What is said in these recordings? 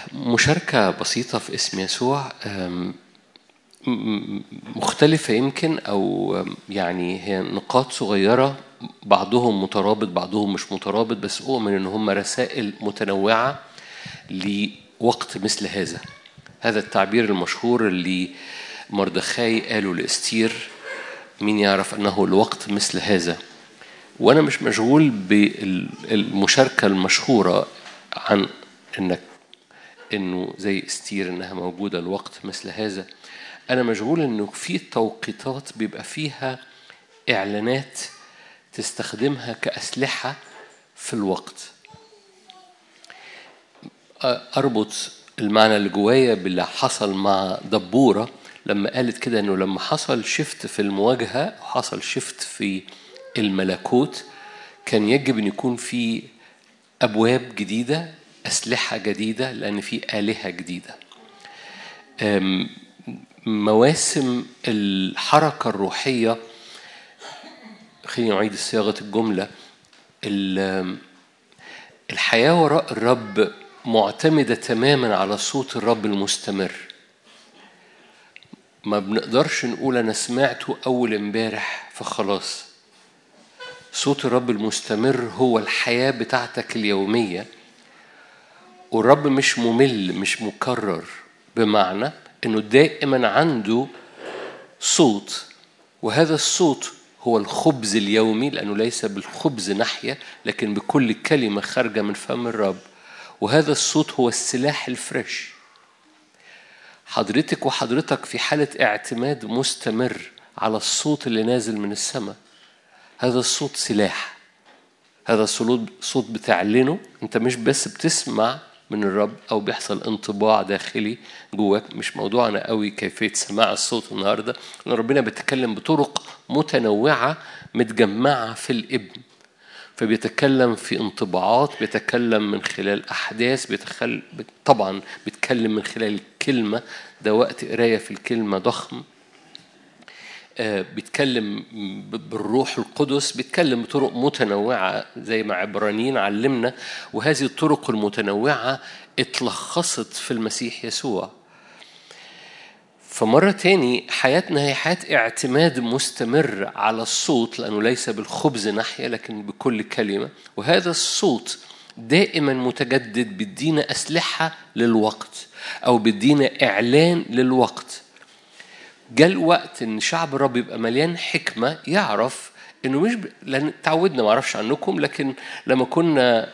مشاركة بسيطة في اسم يسوع أم، م- مختلفة يمكن أو يعني هي نقاط صغيرة بعضهم مترابط بعضهم مش مترابط بس أؤمن إن هم رسائل متنوعة لوقت مثل هذا هذا التعبير المشهور اللي مردخاي قاله لإستير مين يعرف أنه الوقت مثل هذا وأنا مش مشغول بالمشاركة المشهورة عن إنك انه زي استير انها موجوده الوقت مثل هذا انا مشغول انه في توقيتات بيبقى فيها اعلانات تستخدمها كاسلحه في الوقت اربط المعنى اللي جوايا باللي حصل مع دبوره لما قالت كده انه لما حصل شفت في المواجهه حصل شفت في الملكوت كان يجب ان يكون في ابواب جديده اسلحه جديده لان في الهه جديده أم، مواسم الحركه الروحيه خليني اعيد صياغه الجمله ال- الحياه وراء الرب معتمده تماما على صوت الرب المستمر ما بنقدرش نقول انا سمعته اول امبارح فخلاص صوت الرب المستمر هو الحياه بتاعتك اليوميه والرب مش ممل مش مكرر بمعنى انه دائما عنده صوت وهذا الصوت هو الخبز اليومي لانه ليس بالخبز ناحيه لكن بكل كلمه خارجه من فم الرب وهذا الصوت هو السلاح الفريش حضرتك وحضرتك في حاله اعتماد مستمر على الصوت اللي نازل من السماء هذا الصوت سلاح هذا الصوت صوت بتعلنه انت مش بس بتسمع من الرب او بيحصل انطباع داخلي جواك مش موضوعنا قوي كيفيه سماع الصوت النهارده لان ربنا بيتكلم بطرق متنوعه متجمعه في الابن فبيتكلم في انطباعات بيتكلم من خلال احداث بيتخل... طبعا بيتكلم من خلال الكلمه ده وقت قرايه في الكلمه ضخم آه، بيتكلم ب- بالروح القدس بيتكلم بطرق متنوعة زي ما عبرانيين علمنا وهذه الطرق المتنوعة اتلخصت في المسيح يسوع فمرة تاني حياتنا هي حياة اعتماد مستمر على الصوت لأنه ليس بالخبز ناحية لكن بكل كلمة وهذا الصوت دائما متجدد بيدينا أسلحة للوقت أو بيدينا إعلان للوقت جاء الوقت ان شعب الرب يبقى مليان حكمه يعرف انه مش ب... لان تعودنا ما اعرفش عنكم لكن لما كنا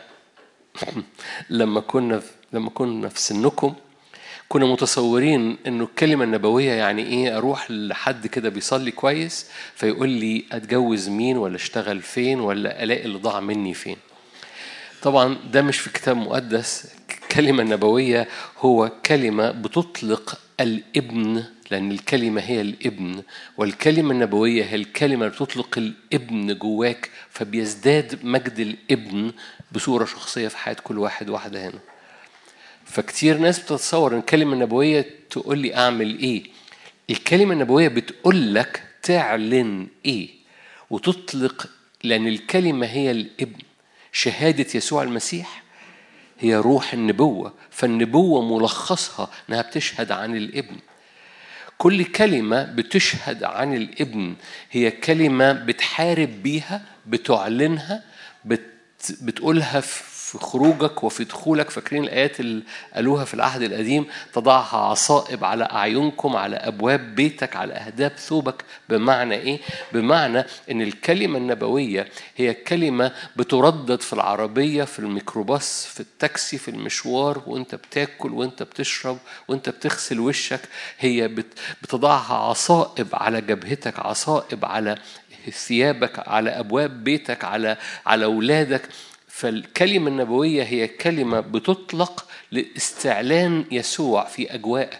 لما كنا لما كنا في سنكم كنا متصورين انه الكلمه النبويه يعني ايه اروح لحد كده بيصلي كويس فيقول لي اتجوز مين ولا اشتغل فين ولا الاقي اللي ضاع مني فين طبعا ده مش في كتاب مقدس الكلمة النبوية هو كلمة بتطلق الابن لأن الكلمة هي الابن والكلمة النبوية هي الكلمة اللي بتطلق الابن جواك فبيزداد مجد الابن بصورة شخصية في حياة كل واحد واحدة هنا فكتير ناس بتتصور ان الكلمة النبوية تقول لي اعمل ايه الكلمة النبوية بتقول لك تعلن ايه وتطلق لان الكلمة هي الابن شهادة يسوع المسيح هي روح النبوة فالنبوة ملخصها انها بتشهد عن الابن كل كلمة بتشهد عن الابن هي كلمة بتحارب بيها بتعلنها بت بتقولها في خروجك وفي دخولك فاكرين الآيات اللي قالوها في العهد القديم تضعها عصائب على أعينكم على أبواب بيتك على أهداب ثوبك بمعنى إيه؟ بمعنى إن الكلمة النبوية هي كلمة بتردد في العربية في الميكروباص في التاكسي في المشوار وأنت بتاكل وأنت بتشرب وأنت بتغسل وشك هي بت- بتضعها عصائب على جبهتك عصائب على ثيابك على ابواب بيتك على على اولادك فالكلمه النبويه هي كلمه بتطلق لاستعلان يسوع في اجواءك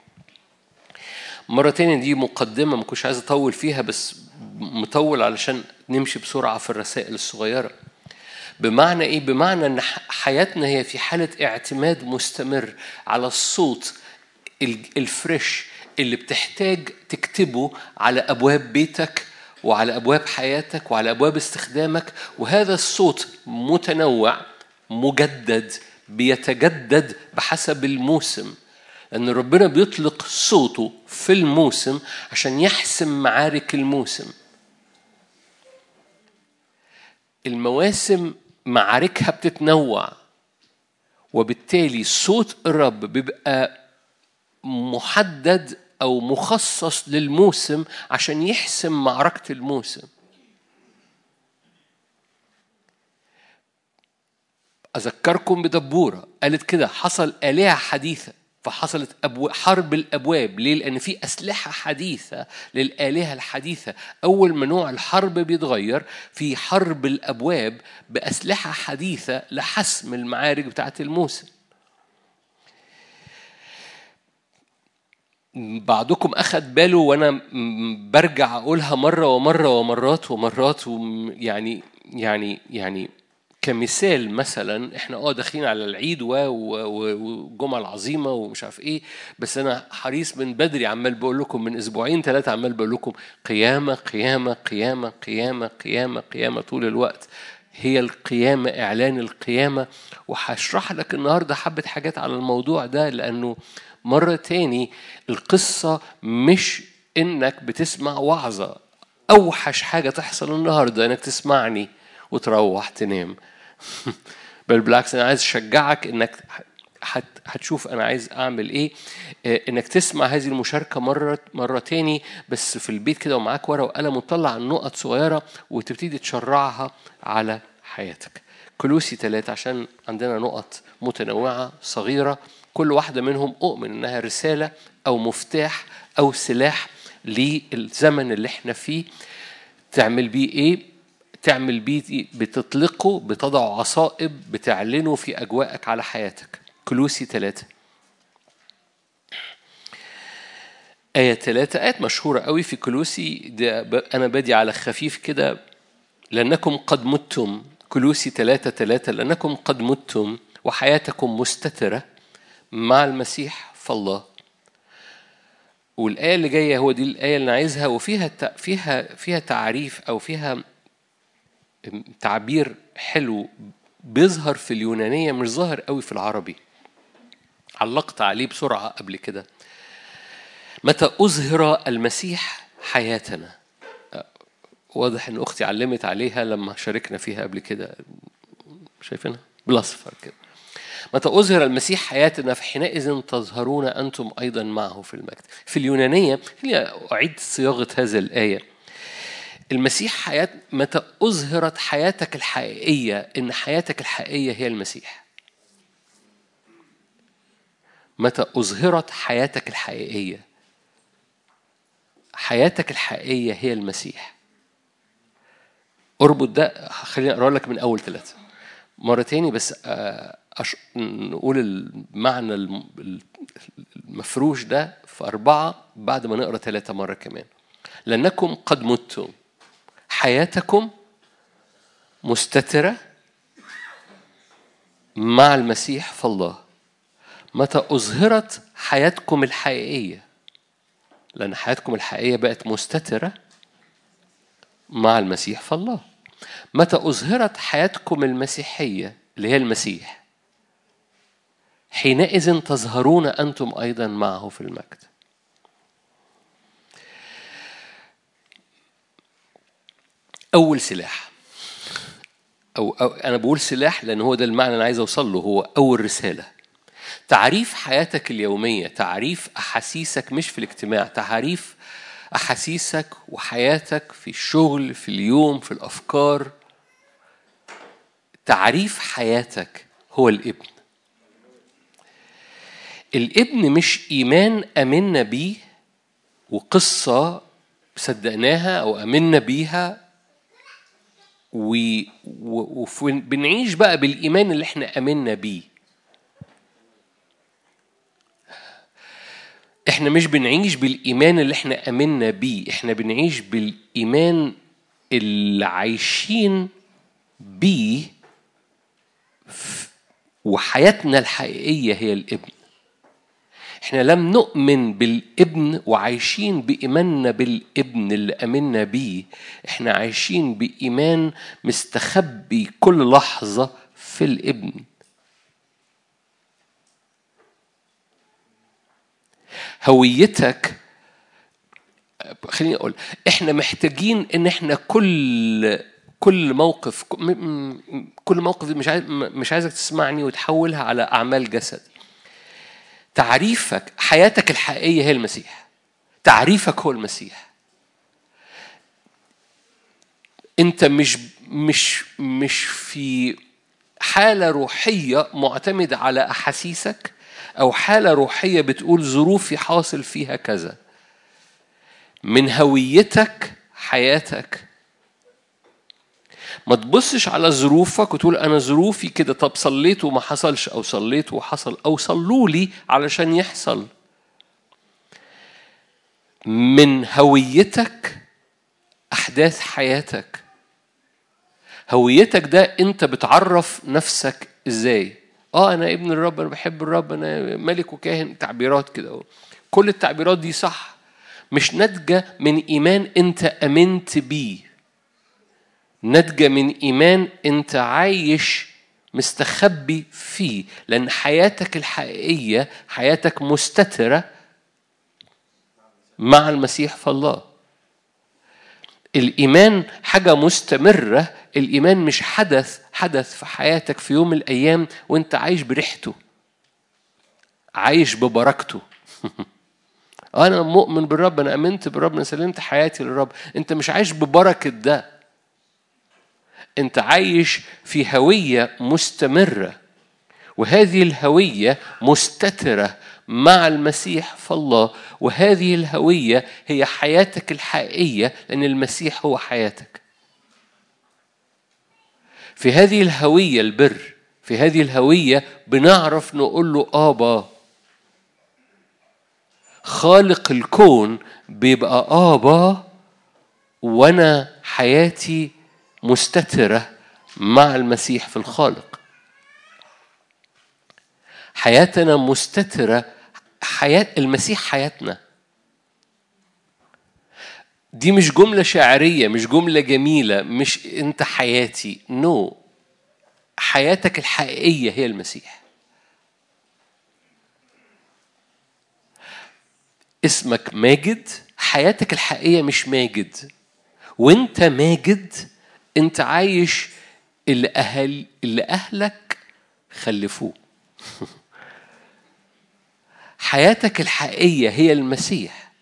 مرة تانية دي مقدمة ما كنتش عايز أطول فيها بس مطول علشان نمشي بسرعة في الرسائل الصغيرة بمعنى إيه؟ بمعنى إن ح- حياتنا هي في حالة اعتماد مستمر على الصوت ال- الفريش اللي بتحتاج تكتبه على أبواب بيتك وعلى أبواب حياتك وعلى أبواب استخدامك وهذا الصوت متنوع مجدد بيتجدد بحسب الموسم لأن ربنا بيطلق صوته في الموسم عشان يحسم معارك الموسم المواسم معاركها بتتنوع وبالتالي صوت الرب بيبقى محدد أو مخصص للموسم عشان يحسم معركة الموسم أذكركم بدبورة قالت كده حصل آلهة حديثة فحصلت أبو حرب الأبواب ليه؟ لأن في أسلحة حديثة للآلهة الحديثة أول ما نوع الحرب بيتغير في حرب الأبواب بأسلحة حديثة لحسم المعارك بتاعة الموسم بعضكم أخذ باله وأنا برجع أقولها مرة ومرة ومرات ومرات يعني يعني يعني كمثال مثلا احنا اه داخلين على العيد والجمعه العظيمه ومش عارف ايه بس انا حريص من بدري عمال بقول لكم من اسبوعين ثلاثه عمال بقول لكم قيامه قيامه قيامه قيامه قيامه قيامه طول الوقت هي القيامه اعلان القيامه وهشرح لك النهارده حبه حاجات على الموضوع ده لانه مره تاني القصه مش انك بتسمع وعظه اوحش حاجه تحصل النهارده انك تسمعني وتروح تنام بل بالعكس انا عايز اشجعك انك هتشوف انا عايز اعمل ايه آه، انك تسمع هذه المشاركه مره مره تاني بس في البيت كده ومعاك ورقه وقلم وتطلع نقط صغيره وتبتدي تشرعها على حياتك كلوسي ثلاثة عشان عندنا نقط متنوعة صغيرة كل واحدة منهم أؤمن إنها رسالة أو مفتاح أو سلاح للزمن اللي احنا فيه تعمل بيه إيه تعمل بيه بتطلقه بتضع عصائب بتعلنه في أجواءك على حياتك كلوسي ثلاثة آية ثلاثة آيات مشهورة قوي في كلوسي ده أنا بادي على خفيف كده لأنكم قد متم كلوسي ثلاثة ثلاثة لأنكم قد متم وحياتكم مستترة مع المسيح فالله والآية اللي جاية هو دي الآية اللي أنا عايزها وفيها فيها فيها تعريف أو فيها تعبير حلو بيظهر في اليونانية مش ظاهر قوي في العربي علقت عليه بسرعة قبل كده متى أظهر المسيح حياتنا واضح ان اختي علمت عليها لما شاركنا فيها قبل كده شايفينها بالاصفر كده متى أظهر المسيح حياتنا فحينئذ تظهرون أنتم أيضا معه في المجد في اليونانية خليني أعيد صياغة هذه الآية المسيح حياة متى أظهرت حياتك الحقيقية إن حياتك الحقيقية هي المسيح متى أظهرت حياتك الحقيقية حياتك الحقيقية هي المسيح اربط ده خليني أقرأ لك من أول ثلاثة مرة تاني بس آه، أش... نقول المعنى المفروش ده في أربعة بعد ما نقرأ ثلاثة مرة كمان لأنكم قد متم حياتكم مستترة مع المسيح فالله متى أظهرت حياتكم الحقيقية لأن حياتكم الحقيقية بقت مستترة مع المسيح فالله متى أظهرت حياتكم المسيحية اللي هي المسيح حينئذ تظهرون أنتم أيضا معه في المجد أول سلاح أو, أو أنا بقول سلاح لأن هو ده المعنى أنا عايز أوصل له هو أول رسالة تعريف حياتك اليومية تعريف أحاسيسك مش في الاجتماع تعريف أحاسيسك وحياتك في الشغل في اليوم في الأفكار تعريف حياتك هو الابن الابن مش إيمان أمنا بيه وقصة صدقناها أو أمنا بيها وبنعيش بقى بالإيمان اللي احنا آمنا بيه احنا مش بنعيش بالإيمان اللي احنا آمنا بيه احنا بنعيش بالإيمان اللي عايشين بيه وحياتنا الحقيقية هي الابن احنا لم نؤمن بالابن وعايشين بإيماننا بالابن اللي أمنا بيه احنا عايشين بإيمان مستخبي كل لحظة في الابن هويتك خليني اقول احنا محتاجين ان احنا كل كل موقف كل موقف مش عايز مش عايزك تسمعني وتحولها على اعمال جسد تعريفك حياتك الحقيقيه هي المسيح تعريفك هو المسيح انت مش مش مش في حاله روحيه معتمده على احاسيسك او حاله روحيه بتقول ظروفي حاصل فيها كذا من هويتك حياتك ما تبصش على ظروفك وتقول انا ظروفي كده طب صليت وما حصلش او صليت وحصل او صلوا لي علشان يحصل من هويتك احداث حياتك هويتك ده انت بتعرف نفسك ازاي اه انا ابن الرب انا بحب الرب انا ملك وكاهن تعبيرات كده كل التعبيرات دي صح مش ناتجه من ايمان انت امنت بيه ناتجه من ايمان انت عايش مستخبي فيه لان حياتك الحقيقيه حياتك مستتره مع المسيح فالله الإيمان حاجة مستمرة الإيمان مش حدث حدث في حياتك في يوم من الأيام وأنت عايش بريحته عايش ببركته أنا مؤمن بالرب أنا آمنت بالرب أنا سلمت حياتي للرب أنت مش عايش ببركة ده أنت عايش في هوية مستمرة وهذه الهوية مستترة مع المسيح فالله وهذه الهوية هي حياتك الحقيقية لأن المسيح هو حياتك في هذه الهوية البر في هذه الهوية بنعرف نقول له آبا خالق الكون بيبقى آبا وأنا حياتي مستترة مع المسيح في الخالق حياتنا مستترة حياة المسيح حياتنا دي مش جملة شعرية مش جملة جميلة مش أنت حياتي نو no. حياتك الحقيقية هي المسيح اسمك ماجد حياتك الحقيقية مش ماجد وانت ماجد انت عايش اللي أهل اللي أهلك خلفوه حياتك الحقيقية هي المسيح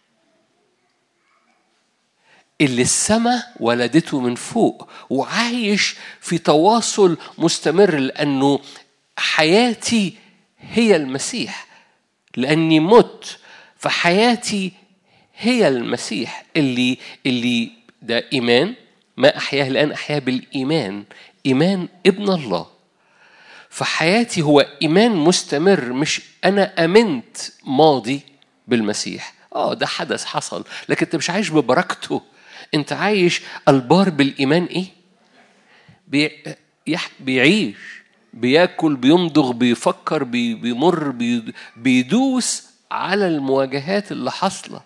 اللي السماء ولدته من فوق وعايش في تواصل مستمر لأنه حياتي هي المسيح لأني مت فحياتي هي المسيح اللي اللي ده إيمان ما أحياه الآن أحياه بالإيمان إيمان ابن الله فحياتي هو إيمان مستمر مش أنا أمنت ماضي بالمسيح آه ده حدث حصل لكن أنت مش عايش ببركته أنت عايش البار بالإيمان إيه؟ بي... يح... بيعيش بياكل بيمضغ بيفكر بي... بيمر بي... بيدوس على المواجهات اللي حاصلة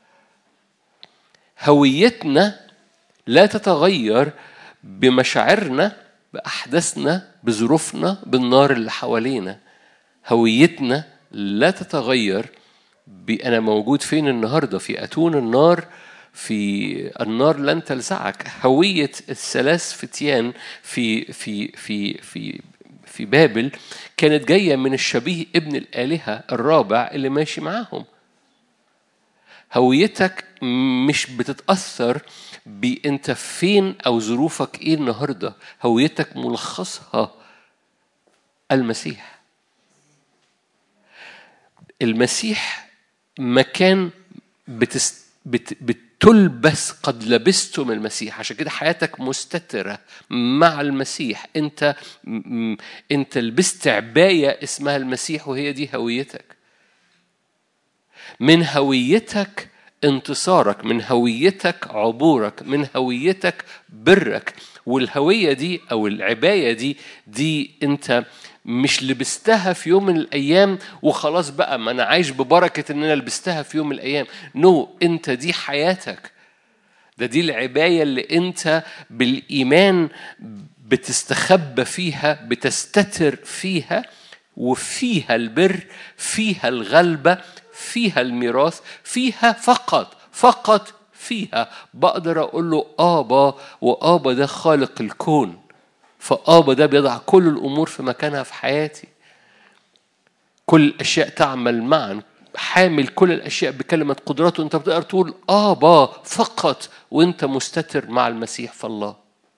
هويتنا لا تتغير بمشاعرنا بأحداثنا بظروفنا بالنار اللي حوالينا هويتنا لا تتغير بأنا موجود فين النهاردة في أتون النار في النار لن تلسعك هوية الثلاث فتيان في في في في في بابل كانت جاية من الشبيه ابن الآلهة الرابع اللي ماشي معاهم هويتك مش بتتأثر بأنت فين أو ظروفك إيه النهاردة هويتك ملخصها المسيح المسيح مكان بتست بت بتلبس قد لبستم المسيح عشان كده حياتك مستترة مع المسيح انت انت لبست عباية اسمها المسيح وهي دي هويتك من هويتك انتصارك من هويتك عبورك من هويتك برك والهوية دي أو العباية دي دي أنت مش لبستها في يوم من الأيام وخلاص بقى ما أنا عايش ببركة إن أنا لبستها في يوم من الأيام نو no, أنت دي حياتك ده دي العباية اللي أنت بالإيمان بتستخبى فيها بتستتر فيها وفيها البر فيها الغلبة فيها الميراث فيها فقط فقط فيها بقدر أقول له آبا وآبا ده خالق الكون فآبا ده بيضع كل الأمور في مكانها في حياتي كل الأشياء تعمل معا حامل كل الأشياء بكلمة قدرته أنت بتقدر تقول آبا فقط وأنت مستتر مع المسيح في الله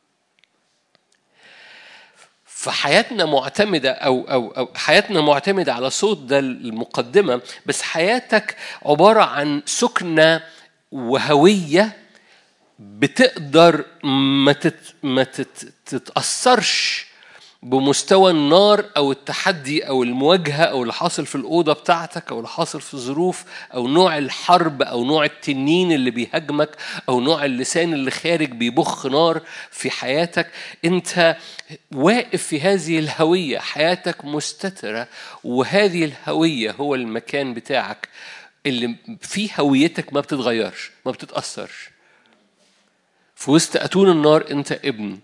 فحياتنا معتمدة أو أو أو حياتنا معتمدة على صوت ده المقدمة بس حياتك عبارة عن سكنة وهوية بتقدر ما تت ما تت تتأثرش بمستوى النار او التحدي او المواجهه او اللي حاصل في الاوضه بتاعتك او اللي حاصل في الظروف او نوع الحرب او نوع التنين اللي بيهاجمك او نوع اللسان اللي خارج بيبخ نار في حياتك انت واقف في هذه الهويه حياتك مستتره وهذه الهويه هو المكان بتاعك اللي فيه هويتك ما بتتغيرش ما بتتاثرش في وسط اتون النار انت ابن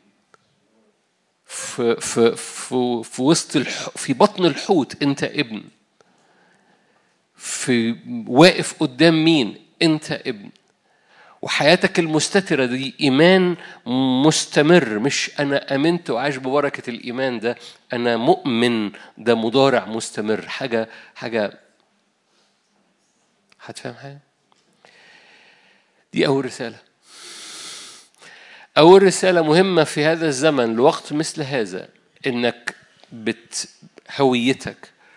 في في في في وسط الح... في بطن الحوت انت ابن في واقف قدام مين انت ابن وحياتك المستترة دي إيمان مستمر مش أنا آمنت وعايش ببركة الإيمان ده أنا مؤمن ده مضارع مستمر حاجة حاجة هتفهم حاجة؟ دي أول رسالة أول رسالة مهمة في هذا الزمن لوقت مثل هذا إنك بت هويتك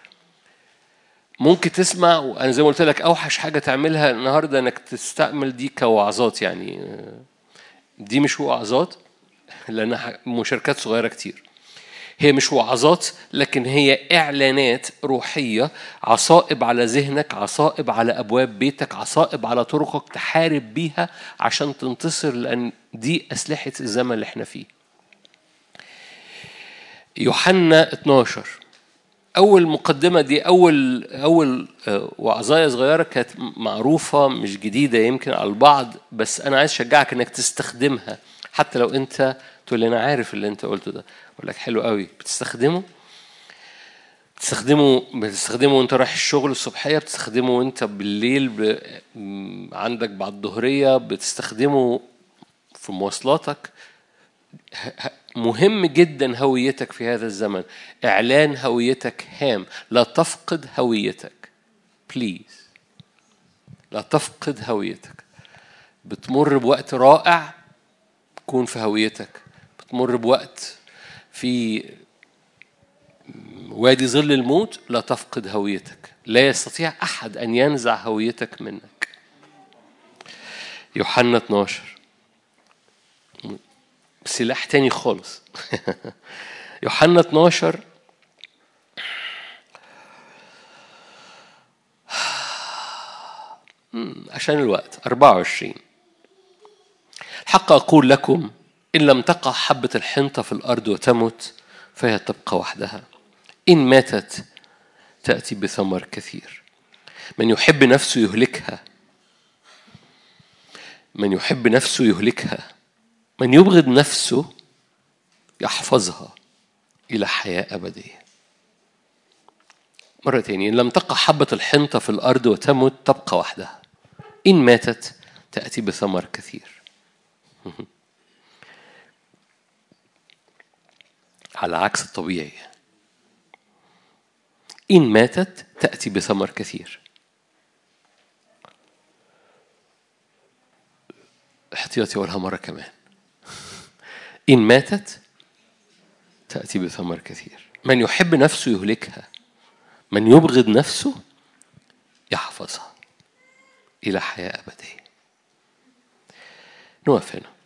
ممكن تسمع وأنا زي ما قلت لك أوحش حاجة تعملها النهاردة إنك تستعمل دي كوعظات يعني دي مش وعظات لأنها مشاركات صغيرة كتير هي مش وعظات لكن هي إعلانات روحية عصائب على ذهنك عصائب على أبواب بيتك عصائب على طرقك تحارب بيها عشان تنتصر لأن دي أسلحة الزمن اللي احنا فيه يوحنا 12 أول مقدمة دي أول أول وعظاية صغيرة كانت معروفة مش جديدة يمكن على البعض بس أنا عايز أشجعك إنك تستخدمها حتى لو أنت تقول لي أنا عارف اللي أنت قلته ده أقول لك حلو قوي بتستخدمه بتستخدمه بتستخدمه وانت رايح الشغل الصبحيه بتستخدمه وانت بالليل ب... عندك بعد الظهريه بتستخدمه في مواصلاتك مهم جدا هويتك في هذا الزمن اعلان هويتك هام لا تفقد هويتك بليز لا تفقد هويتك بتمر بوقت رائع كون في هويتك بتمر بوقت في وادي ظل الموت لا تفقد هويتك لا يستطيع أحد أن ينزع هويتك منك يوحنا 12 سلاح تاني خالص يوحنا 12 عشان الوقت 24 الحق أقول لكم إن لم تقع حبة الحنطة في الأرض وتمت فهي تبقى وحدها إن ماتت تأتي بثمر كثير من يحب نفسه يهلكها من يحب نفسه يهلكها من يبغض نفسه يحفظها إلى حياة أبدية مرة تانية إن لم تقع حبة الحنطة في الأرض وتمت تبقى وحدها إن ماتت تأتي بثمر كثير على عكس الطبيعي إن ماتت تأتي بثمر كثير احتياطي أقولها مرة كمان إن ماتت تأتي بثمر كثير من يحب نفسه يهلكها من يبغض نفسه يحفظها إلى حياة أبدية نقف هنا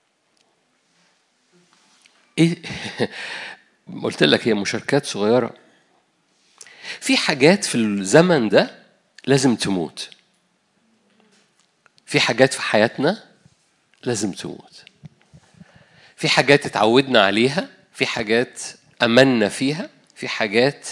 إيه قلت لك هي مشاركات صغيرة في حاجات في الزمن ده لازم تموت في حاجات في حياتنا لازم تموت في حاجات اتعودنا عليها في حاجات أمنا فيها في حاجات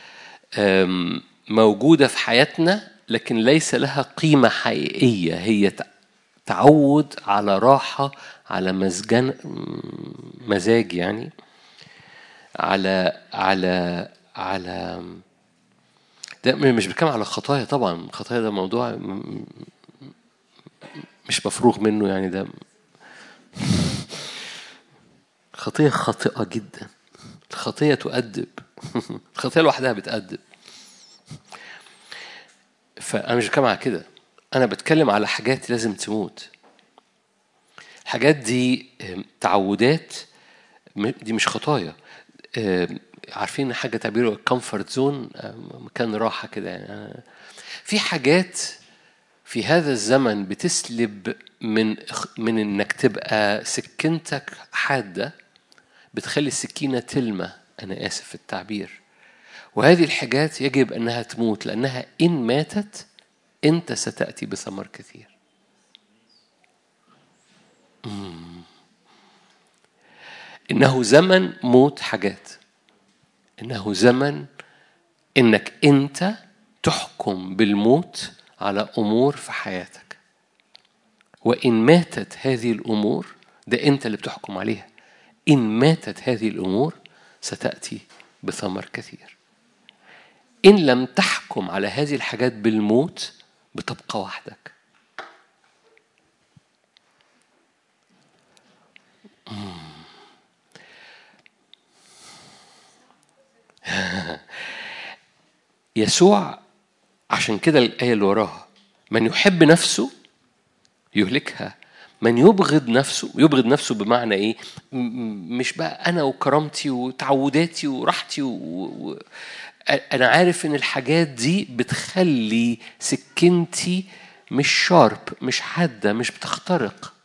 موجودة في حياتنا لكن ليس لها قيمة حقيقية هي تعود على راحة على مزجن مزاج يعني على على على ده مش بتكلم على خطايا طبعا خطايا ده موضوع م- مش مفروغ منه يعني ده خطية خاطئة جدا الخطية تؤدب الخطية لوحدها بتأدب فأنا مش بتكلم على كده أنا بتكلم على حاجات لازم تموت الحاجات دي آم، تعودات م- دي مش خطايا آم، عارفين حاجة تعبيره الكومفورت زون مكان راحة كده يعني أنا- في حاجات في هذا الزمن بتسلب من من انك تبقى سكينتك حاده بتخلي السكينه تلمى انا اسف في التعبير وهذه الحاجات يجب انها تموت لانها ان ماتت انت ستاتي بثمر كثير مم. انه زمن موت حاجات انه زمن انك انت تحكم بالموت على امور في حياتك وان ماتت هذه الامور ده انت اللي بتحكم عليها ان ماتت هذه الامور ستاتي بثمر كثير ان لم تحكم على هذه الحاجات بالموت بتبقى وحدك مم. يسوع عشان كده الآية اللي وراها من يحب نفسه يهلكها من يبغض نفسه يبغض نفسه بمعنى ايه م- م- مش بقى انا وكرامتي وتعوداتي وراحتي و... و... انا عارف ان الحاجات دي بتخلي سكنتي مش شارب مش حاده مش بتخترق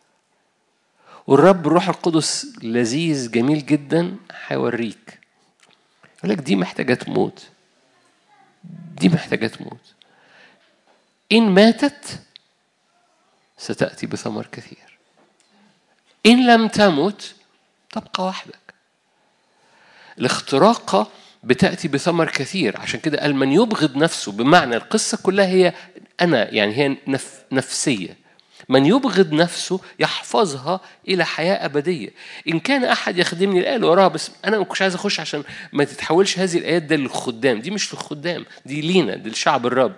والرب الروح القدس لذيذ جميل جدا هيوريك يقول لك دي محتاجه تموت دي محتاجة تموت إن ماتت ستأتي بثمر كثير إن لم تمت تبقى وحدك الاختراقة بتأتي بثمر كثير عشان كده قال من يبغض نفسه بمعنى القصة كلها هي أنا يعني هي نف نفسية من يبغض نفسه يحفظها إلى حياة أبدية إن كان أحد يخدمني الآية اللي وراها بس أنا ما كنتش عايز أخش عشان ما تتحولش هذه الآيات ده للخدام دي مش للخدام دي لينا دي لشعب الرب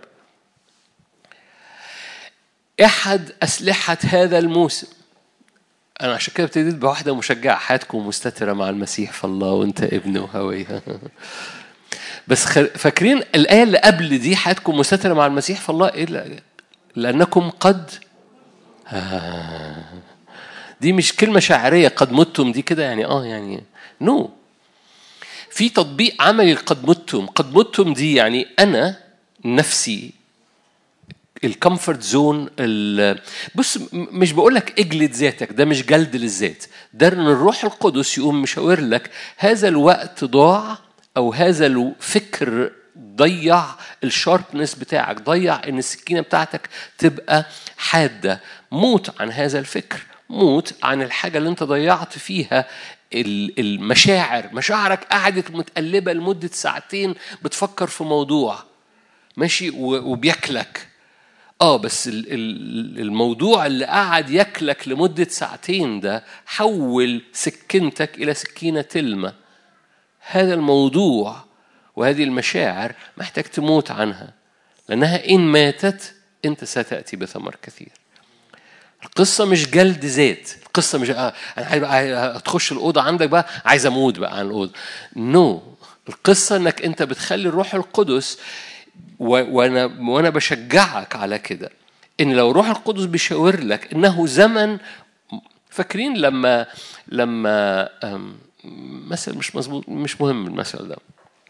أحد أسلحة هذا الموسم أنا عشان كده ابتديت بواحدة مشجعة حياتكم مستترة مع المسيح فالله وأنت ابنه هويها بس خ- فاكرين الآية اللي قبل دي حياتكم مستترة مع المسيح فالله إيه لا- لأنكم قد آه. دي مش كلمة شاعرية قد متم دي كده يعني اه يعني نو no. في تطبيق عملي قد متم قد متم دي يعني أنا نفسي الكمفورت زون بص م- مش بقول لك اجلد ذاتك ده مش جلد للذات ده ان الروح القدس يقوم مشاور لك هذا الوقت ضاع او هذا الفكر ضيع الشاربنس بتاعك ضيع ان السكينه بتاعتك تبقى حاده موت عن هذا الفكر موت عن الحاجه اللي انت ضيعت فيها ال- المشاعر مشاعرك قعدت متقلبه لمده ساعتين بتفكر في موضوع ماشي و- وبياكلك اه بس ال- ال- الموضوع اللي قعد ياكلك لمدة ساعتين ده حول سكينتك إلى سكينة تلمة هذا الموضوع وهذه المشاعر محتاج تموت عنها لأنها إن ماتت أنت ستأتي بثمر كثير القصة مش جلد ذات القصة مش آه أنا عايز بقى تخش الأوضة عندك بقى عايز أموت بقى عن الأوضة نو no. القصة إنك أنت بتخلي الروح القدس و- وانا وانا بشجعك على كده ان لو روح القدس بيشاور لك انه زمن فاكرين لما لما أم، مثل مش مظبوط مش مهم المثل ده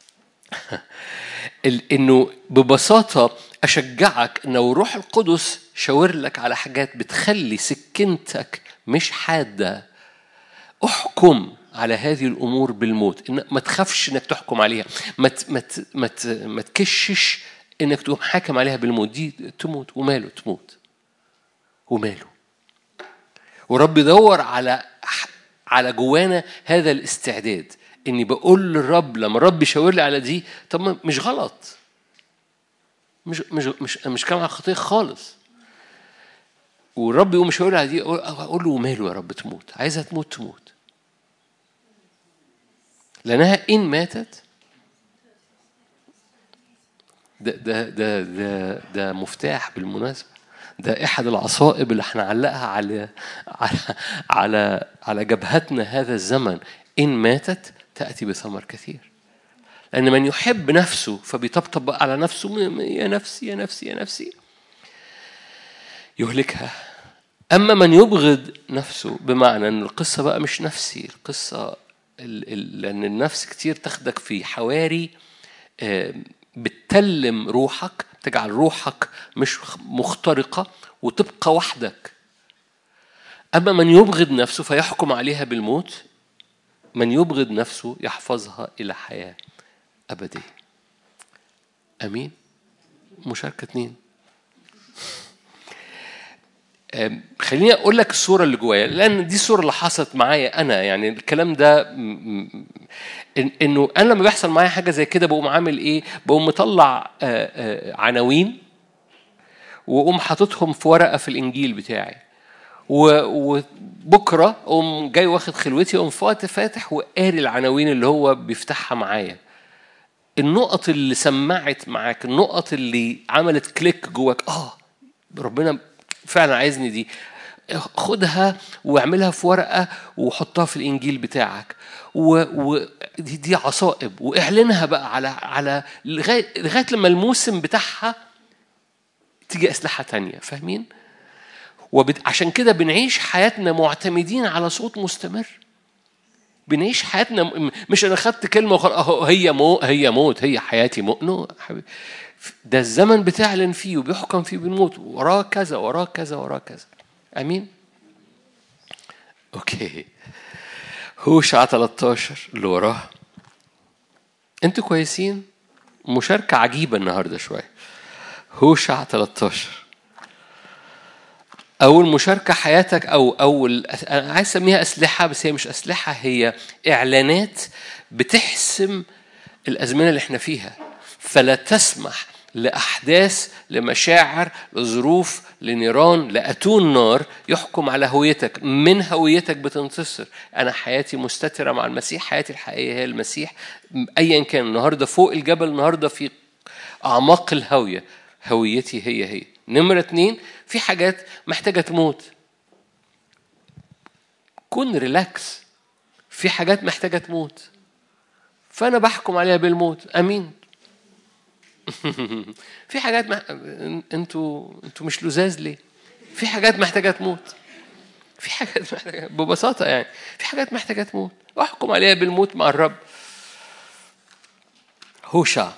ال- انه ببساطه اشجعك ان لو روح القدس شاور لك على حاجات بتخلي سكنتك مش حاده احكم على هذه الامور بالموت إن ما تخافش انك تحكم عليها ما ت- ما ت- ما ت- ما تكشش انك تقوم حاكم عليها بالموت دي تموت وماله تموت وماله ورب يدور على على جوانا هذا الاستعداد اني بقول للرب لما الرب يشاور لي على دي طب ما- مش غلط مش مش مش مش كلام على خطيه خالص والرب يقوم يشاور لي على دي اقول أقول له وماله يا رب تموت عايزها تموت تموت لأنها إن ماتت ده ده ده ده, ده مفتاح بالمناسبة ده احد العصائب اللي هنعلقها على على على على جبهتنا هذا الزمن ان ماتت تاتي بثمر كثير لان من يحب نفسه فبيطبطب على نفسه يا نفسي يا نفسي يا نفسي يهلكها اما من يبغض نفسه بمعنى ان القصه بقى مش نفسي القصه لان النفس كتير تاخدك في حواري بتلم روحك تجعل روحك مش مخترقة وتبقى وحدك أما من يبغض نفسه فيحكم عليها بالموت من يبغض نفسه يحفظها إلى حياة أبدية أمين مشاركة اتنين خليني اقول لك الصوره اللي جوايا لان دي الصوره اللي حصلت معايا انا يعني الكلام ده إن انه انا لما بيحصل معايا حاجه زي كده بقوم عامل ايه بقوم مطلع عناوين واقوم حاططهم في ورقه في الانجيل بتاعي وبكره اقوم جاي واخد خلوتي اقوم فاتح وقاري العناوين اللي هو بيفتحها معايا النقط اللي سمعت معاك النقط اللي عملت كليك جواك اه ربنا فعلا عايزني دي خدها واعملها في ورقه وحطها في الانجيل بتاعك ودي دي عصائب واعلنها بقى على على لغايه لغايه لما الموسم بتاعها تيجي اسلحه تانية فاهمين؟ وبت... عشان كده بنعيش حياتنا معتمدين على صوت مستمر بنعيش حياتنا مش انا خدت كلمه وخلاص هي مو هي موت هي حياتي مو نو حبيبي ده الزمن بتعلن فيه وبيحكم فيه بالموت وراه كذا وراه كذا وراه كذا امين اوكي هوشع 13 اللي وراه انتوا كويسين مشاركة عجيبة النهاردة شوية هوشع 13 أول مشاركة حياتك أو أول أنا عايز أسميها أسلحة بس هي مش أسلحة هي إعلانات بتحسم الأزمنة اللي احنا فيها فلا تسمح لأحداث لمشاعر لظروف لنيران لأتون نار يحكم على هويتك من هويتك بتنتصر أنا حياتي مستترة مع المسيح حياتي الحقيقية هي المسيح أيا كان النهاردة فوق الجبل النهاردة في أعماق الهوية هويتي هي هي نمرة اتنين في حاجات محتاجة تموت كن ريلاكس في حاجات محتاجة تموت فأنا بحكم عليها بالموت أمين في حاجات مح... انتوا انتوا مش لزاز ليه؟ في حاجات محتاجه تموت في حاجات محتاجه ببساطه يعني في حاجات محتاجه تموت احكم عليها بالموت مع الرب هوشع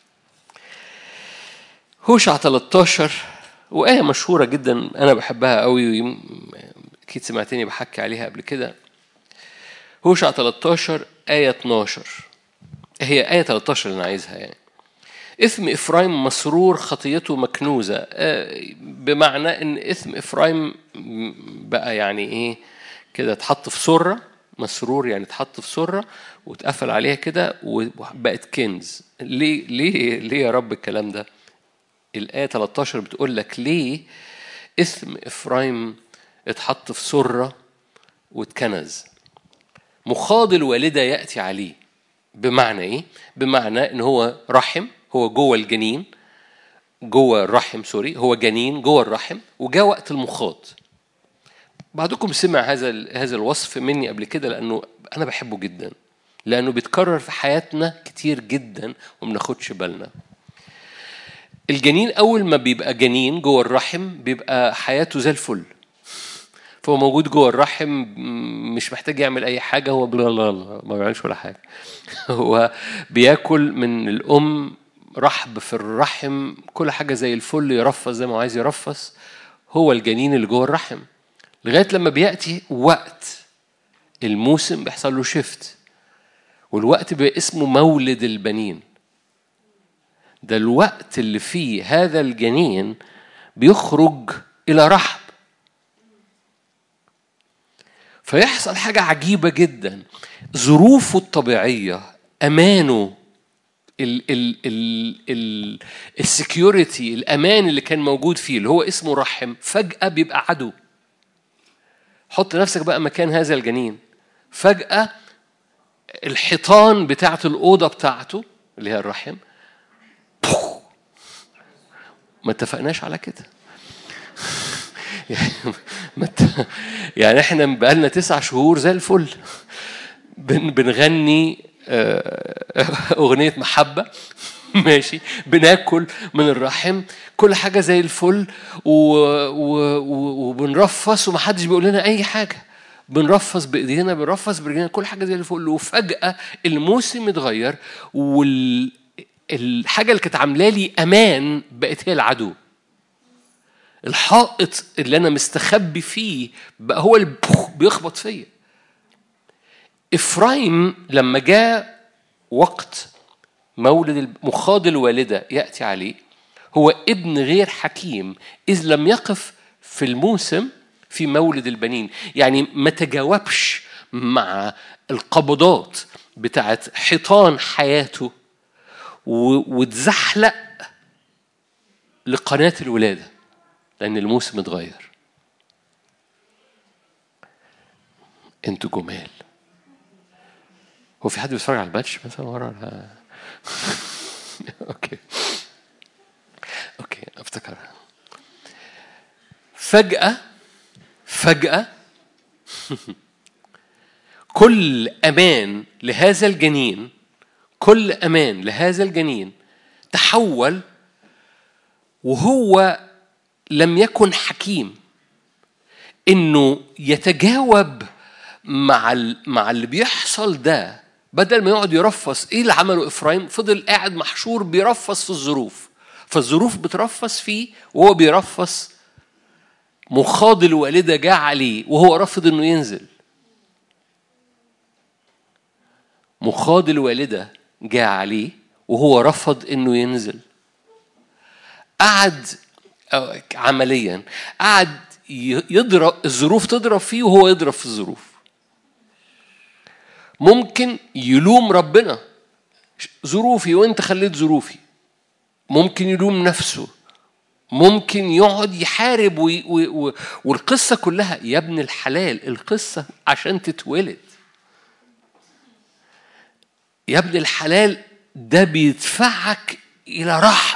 هوشع 13 وآية مشهورة جدا أنا بحبها قوي أكيد سمعتني بحكي عليها قبل كده هوشع 13 آية 12 هي آية 13 اللي أنا عايزها يعني إثم إفرايم مسرور خطيته مكنوزة بمعنى إن إثم إفرايم بقى يعني إيه كده اتحط في سرة مسرور يعني اتحط في سرة واتقفل عليها كده وبقت كنز ليه ليه ليه يا رب الكلام ده؟ الآية 13 بتقول لك ليه إثم إفرايم اتحط في سرة واتكنز مخاض الوالدة يأتي عليه بمعنى إيه؟ بمعنى إن هو رحم هو جوه الجنين جوه الرحم سوري هو جنين جوه الرحم وجاء وقت المخاض بعضكم سمع هذا هذا الوصف مني قبل كده لانه انا بحبه جدا لانه بيتكرر في حياتنا كتير جدا وما بناخدش بالنا الجنين اول ما بيبقى جنين جوه الرحم بيبقى حياته زي الفل فهو موجود جوه الرحم مش محتاج يعمل اي حاجه هو بلا لا لا ما بيعملش ولا حاجه هو بياكل من الام رحب في الرحم كل حاجه زي الفل يرفص زي ما هو عايز يرفص هو الجنين اللي جوه الرحم لغايه لما بياتي وقت الموسم بيحصل له شيفت والوقت بقى اسمه مولد البنين ده الوقت اللي فيه هذا الجنين بيخرج إلى رحب فيحصل حاجة عجيبة جدا ظروفه الطبيعية أمانه ال ال ال ال السكيورتي الأمان اللي كان موجود فيه اللي هو اسمه رحم فجأة بيبقى عدو حط نفسك بقى مكان هذا الجنين فجأة الحيطان بتاعت الأوضة بتاعته اللي هي الرحم ما اتفقناش على كده يعني ما ات- يعني احنا بقالنا تسع شهور زي الفل بن بنغني آه، اغنيه محبه ماشي بناكل من الرحم كل حاجه زي الفل و... و... و... وبنرفص ومحدش بيقول لنا اي حاجه بنرفص بايدينا بنرفص برجلينا كل حاجه زي الفل وفجاه الموسم اتغير والحاجه اللي كانت عامله لي امان بقت هي العدو الحائط اللي انا مستخبي فيه بقى هو اللي بيخبط فيا افرايم لما جاء وقت مولد مخاض الوالده ياتي عليه هو ابن غير حكيم اذ لم يقف في الموسم في مولد البنين يعني ما تجاوبش مع القبضات بتاعت حيطان حياته و- واتزحلق لقناه الولاده لان الموسم اتغير انتوا جمال هو في حد بيتفرج على الماتش مثلا ورا ولا اوكي اوكي افتكرها فجأة فجأة كل أمان لهذا الجنين كل أمان لهذا الجنين تحول وهو لم يكن حكيم انه يتجاوب مع ال- مع اللي بيحصل ده بدل ما يقعد يرفص ايه اللي عمله افرايم فضل قاعد محشور بيرفص في الظروف فالظروف بترفص فيه وهو بيرفص مخاض الوالدة جاء عليه وهو رافض انه ينزل مخاض الوالدة جاء عليه وهو رفض انه ينزل قعد أو عمليا قعد ي- يضرب الظروف تضرب فيه وهو يضرب في الظروف ممكن يلوم ربنا ظروفي وانت خليت ظروفي ممكن يلوم نفسه ممكن يقعد يحارب وي وي و والقصة كلها يا ابن الحلال القصة عشان تتولد يا ابن الحلال ده بيدفعك إلى رحب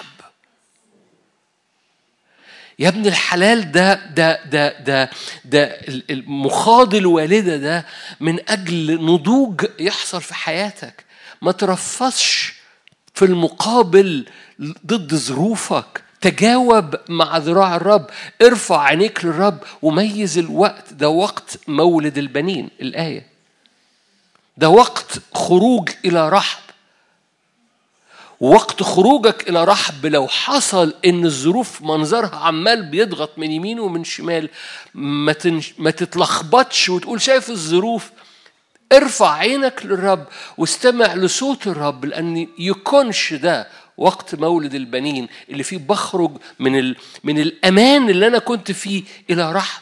يا ابن الحلال ده ده ده ده ده ال- المخاض الوالده ده من اجل نضوج يحصل في حياتك ما ترفصش في المقابل ضد ظروفك تجاوب مع ذراع الرب ارفع عينيك للرب وميز الوقت ده وقت مولد البنين الايه ده وقت خروج الى رحب وقت خروجك الى رحب لو حصل ان الظروف منظرها عمال بيضغط من يمين ومن شمال ما, تنش ما تتلخبطش وتقول شايف الظروف ارفع عينك للرب واستمع لصوت الرب لان يكونش ده وقت مولد البنين اللي فيه بخرج من ال... من الامان اللي انا كنت فيه الى رحب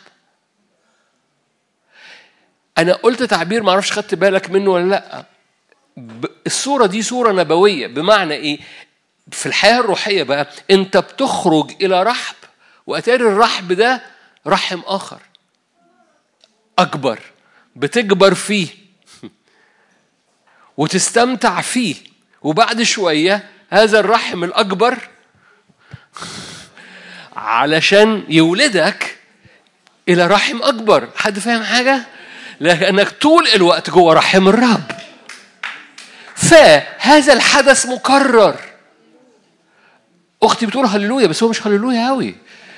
انا قلت تعبير ما اعرفش خدت بالك منه ولا لا ب- الصورة دي صورة نبوية بمعنى إيه؟ في الحياة الروحية بقى أنت بتخرج إلى رحب وأتاري الرحب ده رحم آخر أكبر بتكبر فيه وتستمتع فيه وبعد شوية هذا الرحم الأكبر علشان يولدك إلى رحم أكبر حد فاهم حاجة؟ لأنك طول الوقت جوه رحم الرب فهذا الحدث مكرر اختي بتقول هللويا بس هو مش هللويا قوي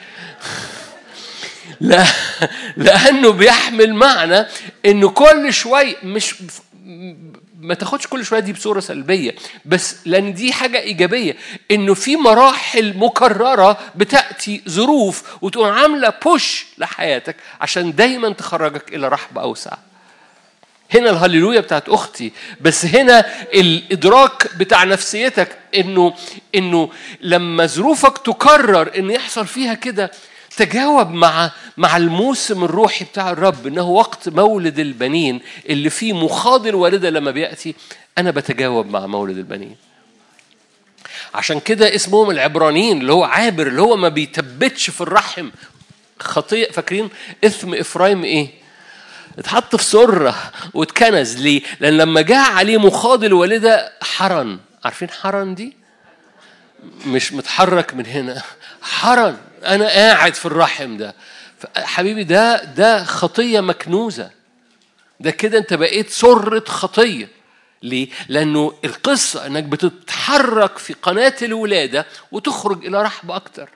لا لانه بيحمل معنى انه كل شويه مش ما تاخدش كل شويه دي بصوره سلبيه بس لان دي حاجه ايجابيه انه في مراحل مكرره بتاتي ظروف وتقوم عامله بوش لحياتك عشان دايما تخرجك الى رحب اوسع هنا الهللويا بتاعت اختي بس هنا الادراك بتاع نفسيتك انه انه لما ظروفك تكرر ان يحصل فيها كده تجاوب مع مع الموسم الروحي بتاع الرب انه وقت مولد البنين اللي فيه مخاض الوالده لما بياتي انا بتجاوب مع مولد البنين عشان كده اسمهم العبرانيين اللي هو عابر اللي هو ما بيتبتش في الرحم خطيئة فاكرين اثم افرايم ايه اتحط في سرة واتكنز ليه؟ لأن لما جاء عليه مخاض الوالدة حرن عارفين حرن دي؟ مش متحرك من هنا حرن انا قاعد في الرحم ده حبيبي ده ده خطيه مكنوزه ده كده انت بقيت سره خطيه ليه؟ لأنه القصة أنك بتتحرك في قناة الولادة وتخرج إلى رحب أكتر.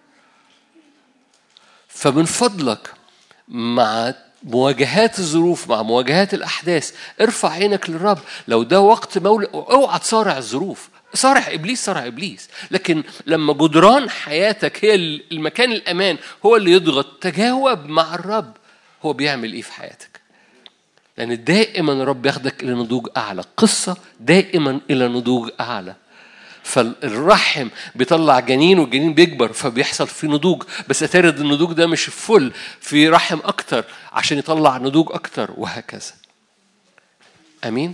فمن فضلك مع مواجهات الظروف مع مواجهات الأحداث ارفع عينك للرب لو ده وقت مولى اوعى تصارع الظروف صارع ابليس صارع ابليس لكن لما جدران حياتك هي المكان الامان هو اللي يضغط تجاوب مع الرب هو بيعمل ايه في حياتك لان دائما الرب ياخدك الى نضوج اعلى قصه دائما الى نضوج اعلى فالرحم بيطلع جنين والجنين بيكبر فبيحصل في نضوج بس اتارد النضوج ده مش فل في رحم اكتر عشان يطلع نضوج اكتر وهكذا امين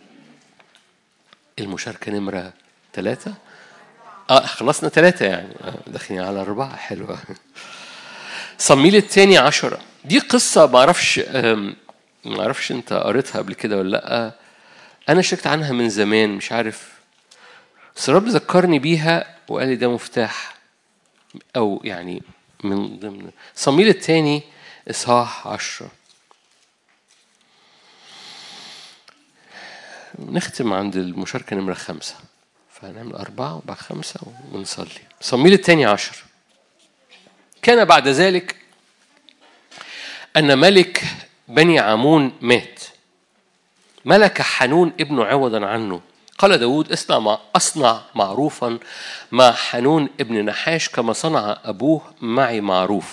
المشاركه نمره ثلاثة اه خلصنا ثلاثة يعني داخلين على أربعة حلوة صميل الثاني عشرة دي قصة ما أعرفش ما أعرفش أنت قريتها قبل كده ولا لأ أنا شكت عنها من زمان مش عارف بس الرب ذكرني بيها وقال لي ده مفتاح أو يعني من ضمن صميل الثاني إصحاح عشرة نختم عند المشاركة نمرة خمسة فهنعمل أربعة وبعد خمسة ونصلي صميل الثاني عشر كان بعد ذلك أن ملك بني عمون مات ملك حنون ابنه عوضا عنه قال داود اصنع مع أصنع معروفا مع حنون ابن نحاش كما صنع أبوه معي معروف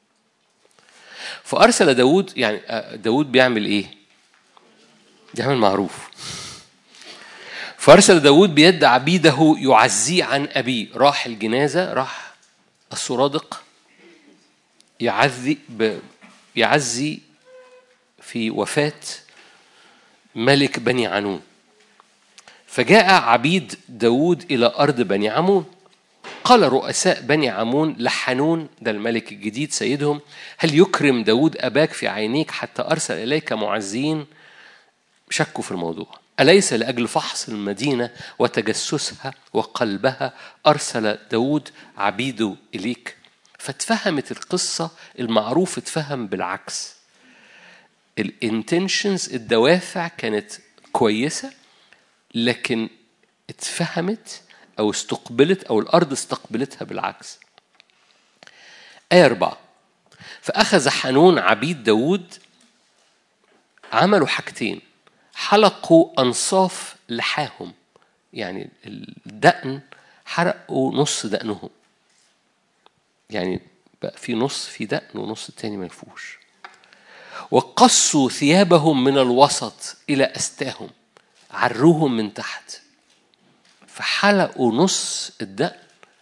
فأرسل داود يعني داود بيعمل إيه؟ بيعمل معروف فأرسل داود بيد عبيده يعزيه عن أبيه راح الجنازة راح السرادق يعزي ب... يعزي في وفاة ملك بني عنون فجاء عبيد داود إلى أرض بني عمون قال رؤساء بني عمون لحنون ده الملك الجديد سيدهم هل يكرم داود أباك في عينيك حتى أرسل إليك معزين شكوا في الموضوع أليس لأجل فحص المدينة وتجسسها وقلبها أرسل داود عبيده إليك فاتفهمت القصة المعروف اتفهم بالعكس الانتنشنز الدوافع كانت كويسة لكن اتفهمت أو استقبلت أو الأرض استقبلتها بالعكس آية أربعة فأخذ حنون عبيد داود عملوا حاجتين حلقوا أنصاف لحاهم يعني الدقن حرقوا نص دقنهم يعني بقى في نص في دقن ونص التاني ما فيهوش وقصوا ثيابهم من الوسط إلى أستاهم عروهم من تحت فحلقوا نص الدقن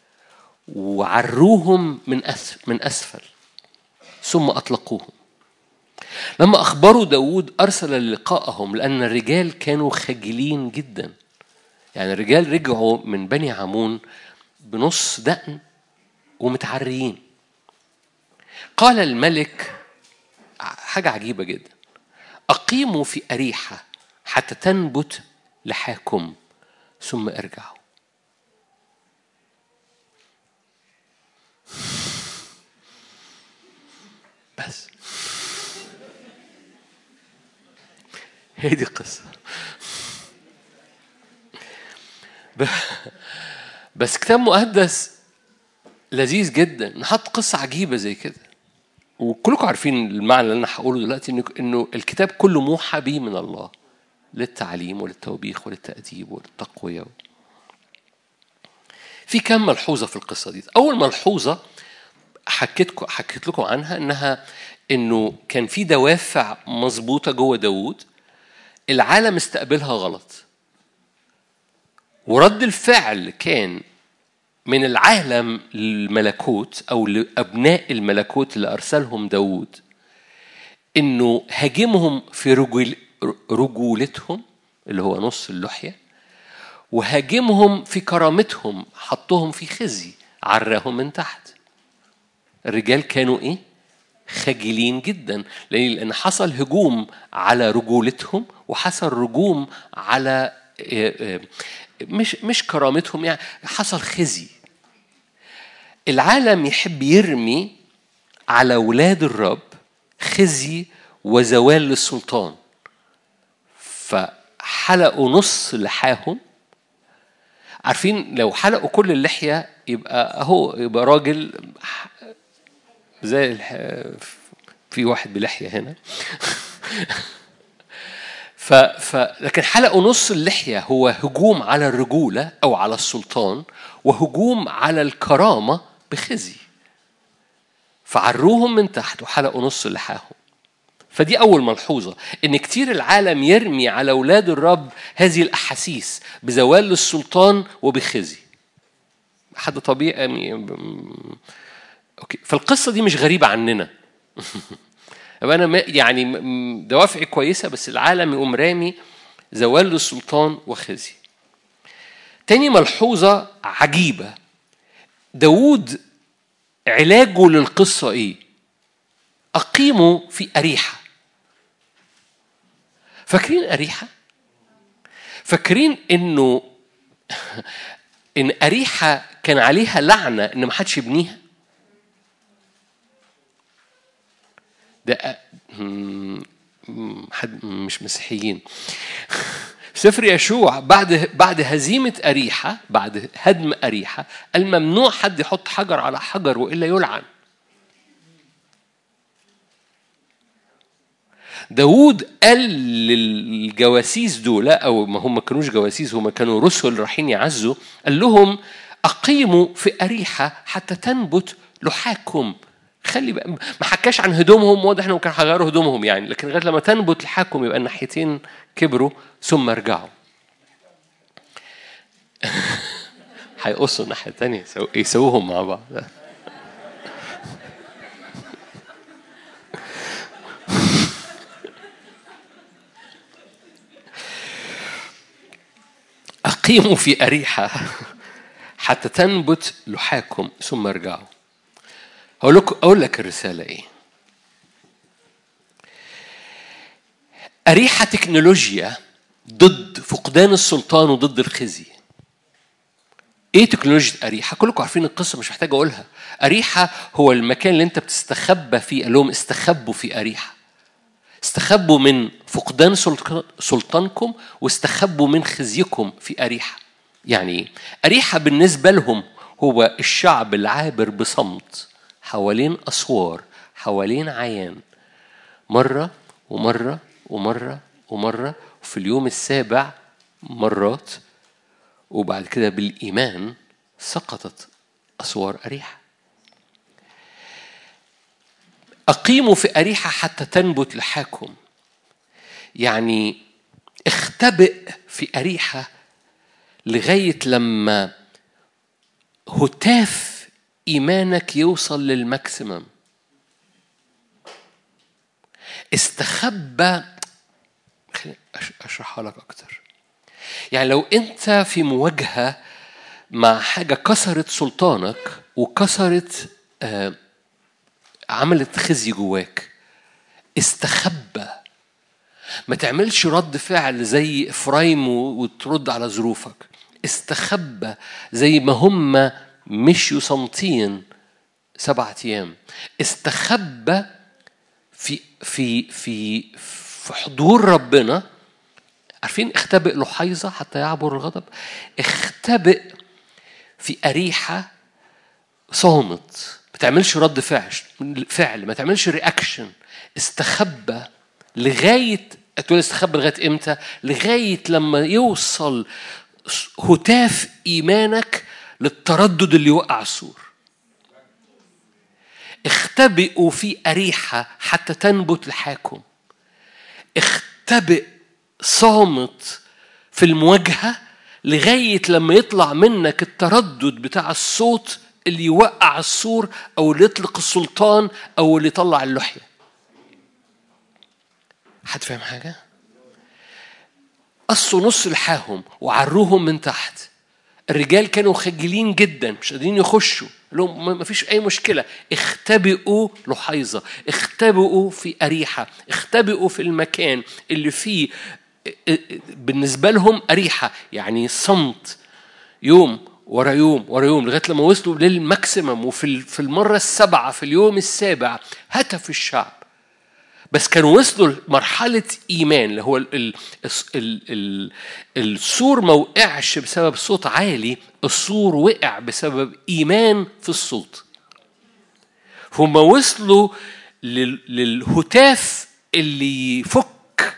وعروهم من من أسفل ثم أطلقوهم لما أخبروا داود أرسل لقاءهم لأن الرجال كانوا خجلين جدا يعني الرجال رجعوا من بني عمون بنص دقن ومتعريين قال الملك حاجة عجيبة جدا أقيموا في أريحة حتى تنبت لحاكم ثم ارجعوا بس هي دي القصة بس كتاب مقدس لذيذ جدا نحط قصة عجيبة زي كده وكلكم عارفين المعنى اللي انا هقوله دلوقتي انه الكتاب كله موحى به من الله للتعليم وللتوبيخ وللتأديب وللتقوية في كم ملحوظة في القصة دي أول ملحوظة حكيت حكيت لكم عنها انها انه كان في دوافع مظبوطه جوه داوود العالم استقبلها غلط ورد الفعل كان من العالم للملكوت او لابناء الملكوت اللي ارسلهم داوود انه هاجمهم في رجول رجولتهم اللي هو نص اللحيه وهاجمهم في كرامتهم حطهم في خزي عراهم من تحت الرجال كانوا ايه خجلين جدا لان حصل هجوم على رجولتهم وحصل هجوم على مش مش كرامتهم يعني حصل خزي العالم يحب يرمي على ولاد الرب خزي وزوال للسلطان فحلقوا نص لحاهم عارفين لو حلقوا كل اللحية يبقى أهو يبقى راجل زي في واحد بلحية هنا ف... ف... لكن حلقوا نص اللحية هو هجوم على الرجولة أو على السلطان وهجوم على الكرامة بخزي فعروهم من تحت وحلقوا نص لحاهم فدي أول ملحوظة إن كتير العالم يرمي على أولاد الرب هذه الأحاسيس بزوال للسلطان وبخزي حد طبيعي يعني أوكي فالقصة دي مش غريبة عننا أنا يعني دوافعي كويسة بس العالم يقوم رامي زوال للسلطان وخزي تاني ملحوظة عجيبة داود علاجه للقصة إيه؟ أقيموا في أريحة فاكرين أريحة؟ فاكرين إنه إن أريحة كان عليها لعنة إن ما حدش يبنيها؟ ده حد مش مسيحيين سفر يشوع بعد بعد هزيمة أريحة بعد هدم أريحة الممنوع حد يحط حجر على حجر وإلا يلعن داود قال للجواسيس دول أو ما هم ما كانوش جواسيس هم كانوا رسل رايحين يعزوا قال لهم أقيموا في أريحة حتى تنبت لحاكم خلي بقى ما حكاش عن هدومهم واضح انهم كانوا هيغيروا هدومهم يعني لكن لغايه لما تنبت الحاكم يبقى الناحيتين كبروا ثم ارجعوا هيقصوا الناحيه الثانيه يسووهم مع بعض أقيموا في أريحة حتى تنبت لحاكم ثم ارجعوا أقول لك أقول لك الرسالة إيه؟ أريحة تكنولوجيا ضد فقدان السلطان وضد الخزي. إيه تكنولوجيا أريحة؟ كلكم عارفين القصة مش محتاج أقولها. أريحة هو المكان اللي أنت بتستخبى فيه، قال لهم استخبوا في أريحة. استخبوا من فقدان سلطانكم واستخبوا من خزيكم في أريحة. يعني إيه؟ أريحة بالنسبة لهم هو الشعب العابر بصمت. حوالين أسوار حوالين عيان مرة ومرة ومرة ومرة وفي اليوم السابع مرات وبعد كده بالإيمان سقطت أسوار أريحة أقيموا في أريحة حتى تنبت لحاكم يعني اختبئ في أريحة لغاية لما هتاف إيمانك يوصل للماكسيمم استخبى أشرحها لك أكتر يعني لو أنت في مواجهة مع حاجة كسرت سلطانك وكسرت آه عملت خزي جواك استخبى ما تعملش رد فعل زي إفرايم وترد على ظروفك استخبى زي ما هم مشيوا صامتين سبعة أيام استخبى في في في في حضور ربنا عارفين اختبئ لحيظة حتى يعبر الغضب اختبئ في أريحة صامت ما تعملش رد فعل فعل ما تعملش رياكشن استخبى لغاية تقول استخبى لغاية امتى؟ لغاية لما يوصل هتاف إيمانك للتردد اللي يوقع السور اختبئوا في أريحة حتى تنبت الحاكم اختبئ صامت في المواجهة لغاية لما يطلع منك التردد بتاع الصوت اللي يوقع السور أو اللي يطلق السلطان أو اللي يطلع اللحية حد فاهم حاجة؟ قصوا نص لحاهم وعروهم من تحت الرجال كانوا خجلين جدا مش قادرين يخشوا لهم ما فيش اي مشكله اختبئوا لحيظه اختبئوا في اريحه اختبئوا في المكان اللي فيه بالنسبه لهم اريحه يعني صمت يوم ورا يوم ورا يوم لغايه لما وصلوا للماكسيمم وفي في المره السابعه في اليوم السابع هتف الشعب بس كانوا وصلوا لمرحلة إيمان اللي هو ال ال ال ال السور ما وقعش بسبب صوت عالي السور وقع بسبب إيمان في الصوت هم وصلوا للهتاف اللي يفك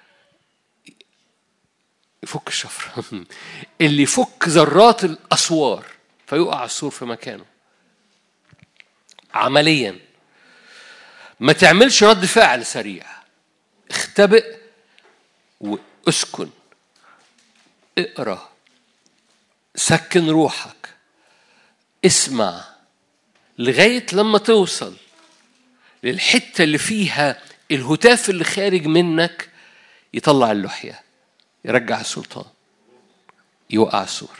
يفك الشفرة اللي يفك ذرات الأسوار فيقع السور في مكانه عمليا ما تعملش رد فعل سريع اختبئ واسكن اقرا سكن روحك اسمع لغايه لما توصل للحته اللي فيها الهتاف اللي خارج منك يطلع اللحيه يرجع السلطان يوقع السور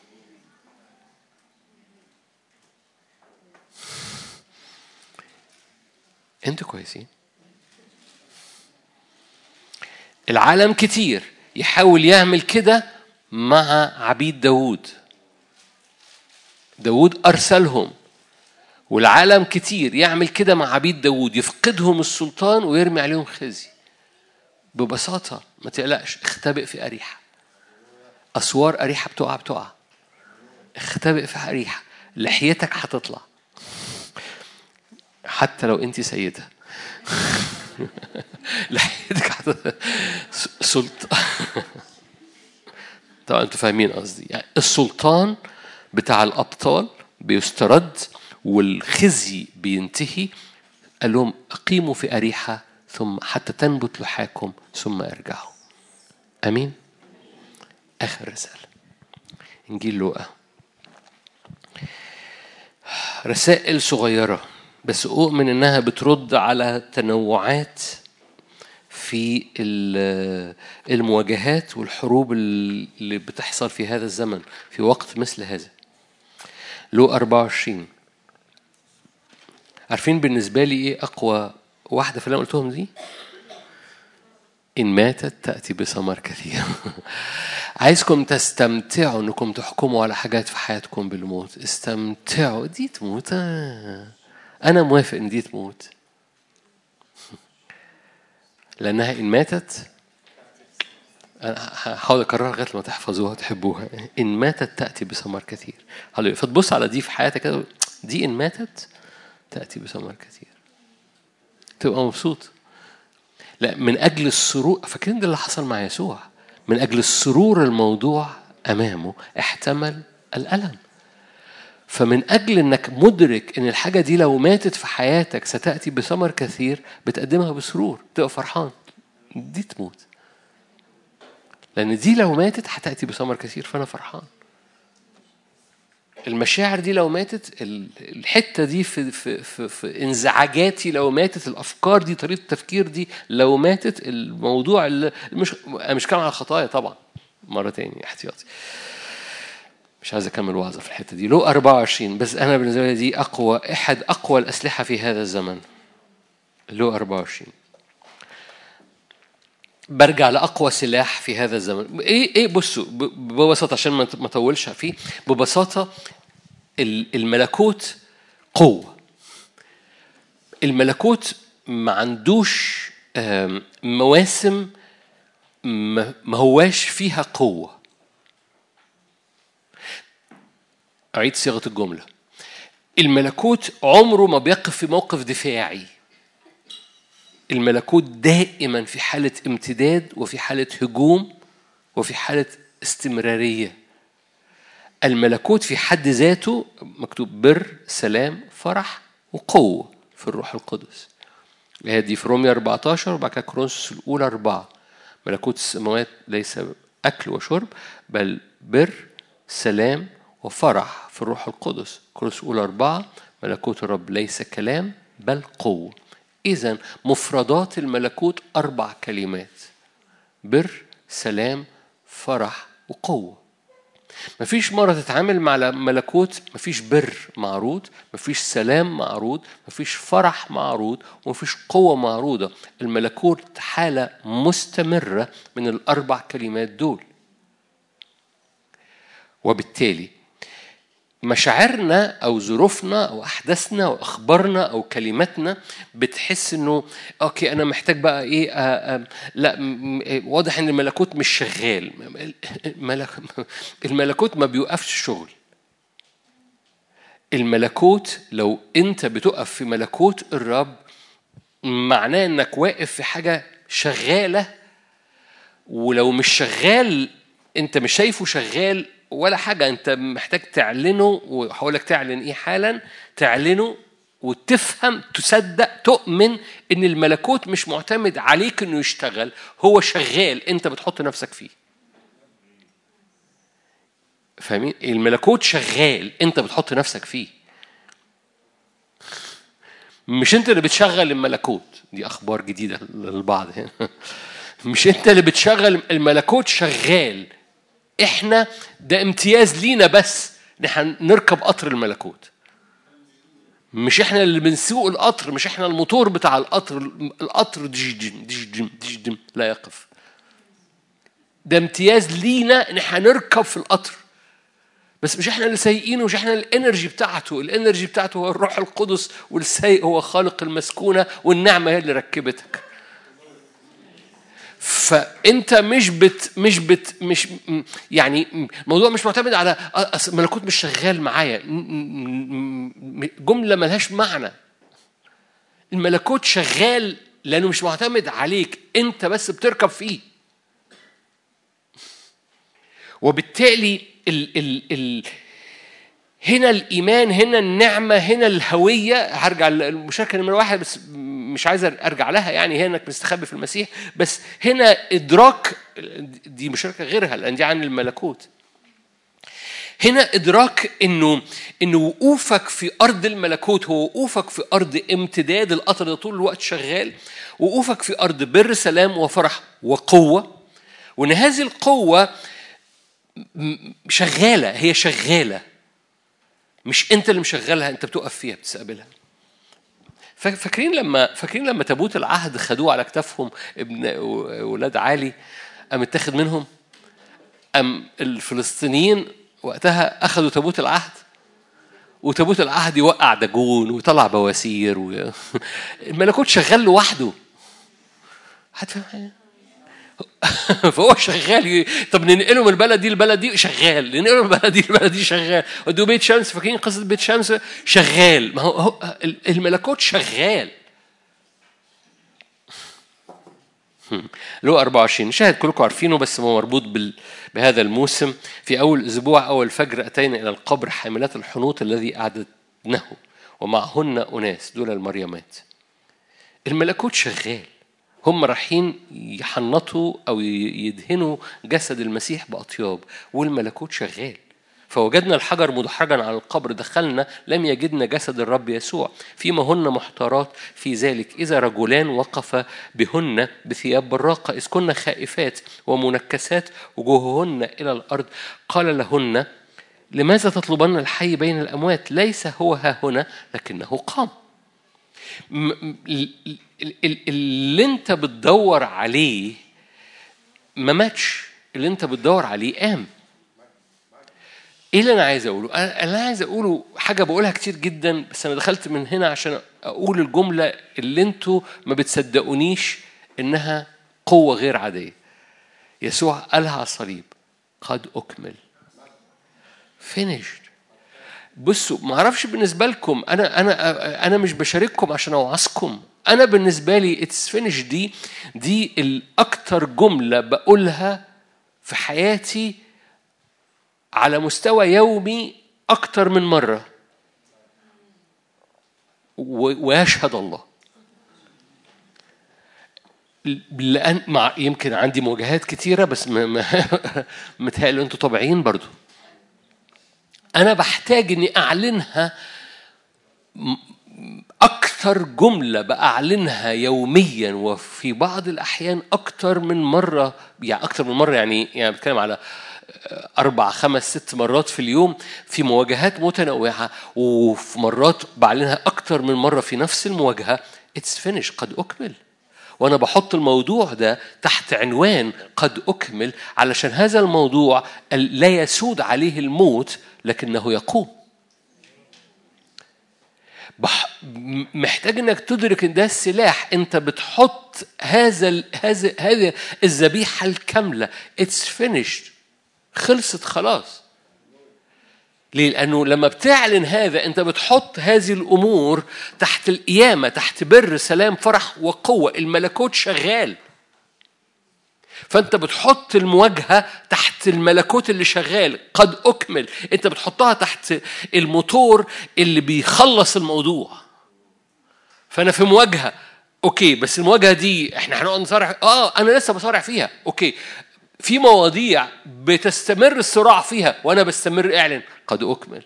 انتوا كويسين العالم كتير يحاول يعمل كده مع عبيد داوود داوود أرسلهم والعالم كتير يعمل كده مع عبيد داوود يفقدهم السلطان ويرمي عليهم خزي ببساطة ما تقلقش اختبئ في أريحة أسوار أريحة بتقع بتقع اختبئ في أريحة لحيتك هتطلع حتى لو انت سيده لحيتك سلطان طبعا انتوا فاهمين قصدي يعني السلطان بتاع الابطال بيسترد والخزي بينتهي قال لهم اقيموا في اريحه ثم حتى تنبت لحاكم ثم ارجعوا امين اخر رساله انجيل لوقا رسائل صغيره بس أؤمن إنها بترد على تنوعات في المواجهات والحروب اللي بتحصل في هذا الزمن في وقت مثل هذا لو 24 عارفين بالنسبة لي إيه أقوى واحدة في اللي أنا قلتهم دي؟ إن ماتت تأتي بثمر كثير عايزكم تستمتعوا إنكم تحكموا على حاجات في حياتكم بالموت استمتعوا دي تموت آه. أنا موافق إن دي تموت لأنها إن ماتت أنا هحاول أكررها لغاية لما تحفظوها وتحبوها إن ماتت تأتي بثمر كثير حلو فتبص على دي في حياتك كده دي إن ماتت تأتي بثمر كثير تبقى مبسوط لا من أجل السرور فاكرين ده اللي حصل مع يسوع من أجل السرور الموضوع أمامه احتمل الألم فمن أجل أنك مدرك أن الحاجة دي لو ماتت في حياتك ستأتي بثمر كثير بتقدمها بسرور تبقى فرحان دي تموت لأن دي لو ماتت هتأتي بثمر كثير فأنا فرحان المشاعر دي لو ماتت الحتة دي في, في, في, في انزعاجاتي لو ماتت الأفكار دي طريقة التفكير دي لو ماتت الموضوع اللي مش مش كلام على الخطايا طبعا مرة تاني احتياطي مش عايز اكمل وعظه في الحته دي لو 24 بس انا بالنسبه لي دي اقوى احد اقوى الاسلحه في هذا الزمن لو 24 برجع لاقوى سلاح في هذا الزمن ايه ايه بصوا ببساطه عشان ما اطولش فيه ببساطه الملكوت قوه الملكوت ما عندوش مواسم ما هواش فيها قوه أعيد صياغة الجملة الملكوت عمره ما بيقف في موقف دفاعي الملكوت دائما في حالة امتداد وفي حالة هجوم وفي حالة استمرارية الملكوت في حد ذاته مكتوب بر سلام فرح وقوة في الروح القدس الآية دي في رومية 14 وبعد كده كرونسوس الأولى أربعة ملكوت السماوات ليس أكل وشرب بل بر سلام وفرح في الروح القدس كورس أولى أربعة ملكوت الرب ليس كلام بل قوة إذا مفردات الملكوت أربع كلمات بر سلام فرح وقوة مفيش مرة تتعامل مع ملكوت مفيش بر معروض مفيش سلام معروض مفيش فرح معروض ومفيش قوة معروضة الملكوت حالة مستمرة من الأربع كلمات دول وبالتالي مشاعرنا او ظروفنا او احداثنا او اخبارنا او كلماتنا بتحس انه اوكي انا محتاج بقى ايه آه آه لا م- م- واضح ان الملكوت مش شغال الملك الملكوت ما بيوقفش شغل الملكوت لو انت بتقف في ملكوت الرب معناه انك واقف في حاجه شغاله ولو مش شغال انت مش شايفه شغال ولا حاجه انت محتاج تعلنه وهقول لك تعلن ايه حالا تعلنه وتفهم تصدق تؤمن ان الملكوت مش معتمد عليك انه يشتغل هو شغال انت بتحط نفسك فيه فاهمين الملكوت شغال انت بتحط نفسك فيه مش انت اللي بتشغل الملكوت دي اخبار جديده للبعض هنا مش انت اللي بتشغل الملكوت شغال احنا ده امتياز لينا بس ان احنا نركب قطر الملكوت مش احنا اللي بنسوق القطر مش احنا الموتور بتاع القطر القطر ديجدم ديجدم ديجدم لا يقف ده امتياز لينا ان احنا نركب في القطر بس مش احنا اللي سايقينه مش احنا الانرجي بتاعته الانرجي بتاعته هو الروح القدس والسايق هو خالق المسكونه والنعمه هي اللي ركبتك فانت مش بت مش بت مش م- يعني الموضوع مش معتمد على أصل الملكوت مش شغال معايا م- م- م- جمله ملهاش معنى الملكوت شغال لانه مش معتمد عليك انت بس بتركب فيه وبالتالي ال ال ال هنا الايمان هنا النعمه هنا الهويه هرجع للمشاركه نمره واحد بس مش عايز ارجع لها يعني هي انك مستخبي في المسيح بس هنا ادراك دي مشاركه غيرها لان دي عن الملكوت هنا ادراك انه انه وقوفك في ارض الملكوت هو وقوفك في ارض امتداد القطر ده طول الوقت شغال وقوفك في ارض بر سلام وفرح وقوه وان هذه القوه م- شغاله هي شغاله مش انت اللي مشغلها انت بتقف فيها بتستقبلها فا- فاكرين لما فاكرين لما تابوت العهد خدوه على كتافهم ابن ولاد علي قام اتاخد منهم أم الفلسطينيين وقتها أخذوا تابوت العهد وتابوت العهد يوقع دجون ويطلع بواسير و... الملكوت شغال لوحده هتفهم حاجة؟ فهو شغال ي- طب ننقله من البلد دي للبلد دي شغال ننقله من البلد دي للبلد دي شغال ودوا بيت شمس فاكرين قصه بيت شمس شغال ما هو, هو الملكوت شغال لو 24 شاهد كلكم عارفينه بس هو مربوط بال... بهذا الموسم في أول أسبوع أول فجر أتينا إلى القبر حاملات الحنوط الذي أعددنه ومعهن أناس دول المريمات الملكوت شغال هم رايحين يحنطوا أو يدهنوا جسد المسيح بأطياب والملكوت شغال فوجدنا الحجر مدحرجا على القبر دخلنا لم يجدنا جسد الرب يسوع فيما هن محتارات في ذلك إذا رجلان وقف بهن بثياب براقة إذ كن خائفات ومنكسات وجوههن إلى الأرض قال لهن لماذا تطلبن الحي بين الأموات ليس هو ها هنا لكنه قام م- م- ال- ال- ال- اللي انت بتدور عليه ما ماتش اللي انت بتدور عليه قام ايه اللي انا عايز اقوله انا اللي انا عايز اقوله حاجه بقولها كتير جدا بس انا دخلت من هنا عشان اقول الجمله اللي انتوا ما بتصدقونيش انها قوه غير عاديه يسوع قالها على الصليب قد اكمل finished بصوا ما اعرفش بالنسبه لكم انا انا انا مش بشارككم عشان اوعظكم انا بالنسبه لي اتس فينيش دي دي الاكتر جمله بقولها في حياتي على مستوى يومي اكتر من مره و- ويشهد الله لان مع يمكن عندي مواجهات كتيره بس ما ما متهيألي انتوا طبيعيين برضو انا بحتاج اني اعلنها م- اكثر جمله باعلنها يوميا وفي بعض الاحيان اكثر من مره يعني اكثر من مره يعني يعني بتكلم على اربع خمس ست مرات في اليوم في مواجهات متنوعه وفي مرات بعلنها اكثر من مره في نفس المواجهه اتس فينيش قد اكمل وانا بحط الموضوع ده تحت عنوان قد اكمل علشان هذا الموضوع لا يسود عليه الموت لكنه يقوم بح... محتاج انك تدرك ان ده السلاح انت بتحط هذا ال... هذا هذا الذبيحه الكامله اتس فينيشد خلصت خلاص ليه؟ لأنه لما بتعلن هذا أنت بتحط هذه الأمور تحت القيامة تحت بر سلام فرح وقوة الملكوت شغال فأنت بتحط المواجهة تحت الملكوت اللي شغال قد أكمل أنت بتحطها تحت الموتور اللي بيخلص الموضوع فأنا في مواجهة اوكي بس المواجهه دي احنا هنقعد نصارع اه انا لسه بصارع فيها اوكي في مواضيع بتستمر الصراع فيها وانا بستمر اعلن قد اكمل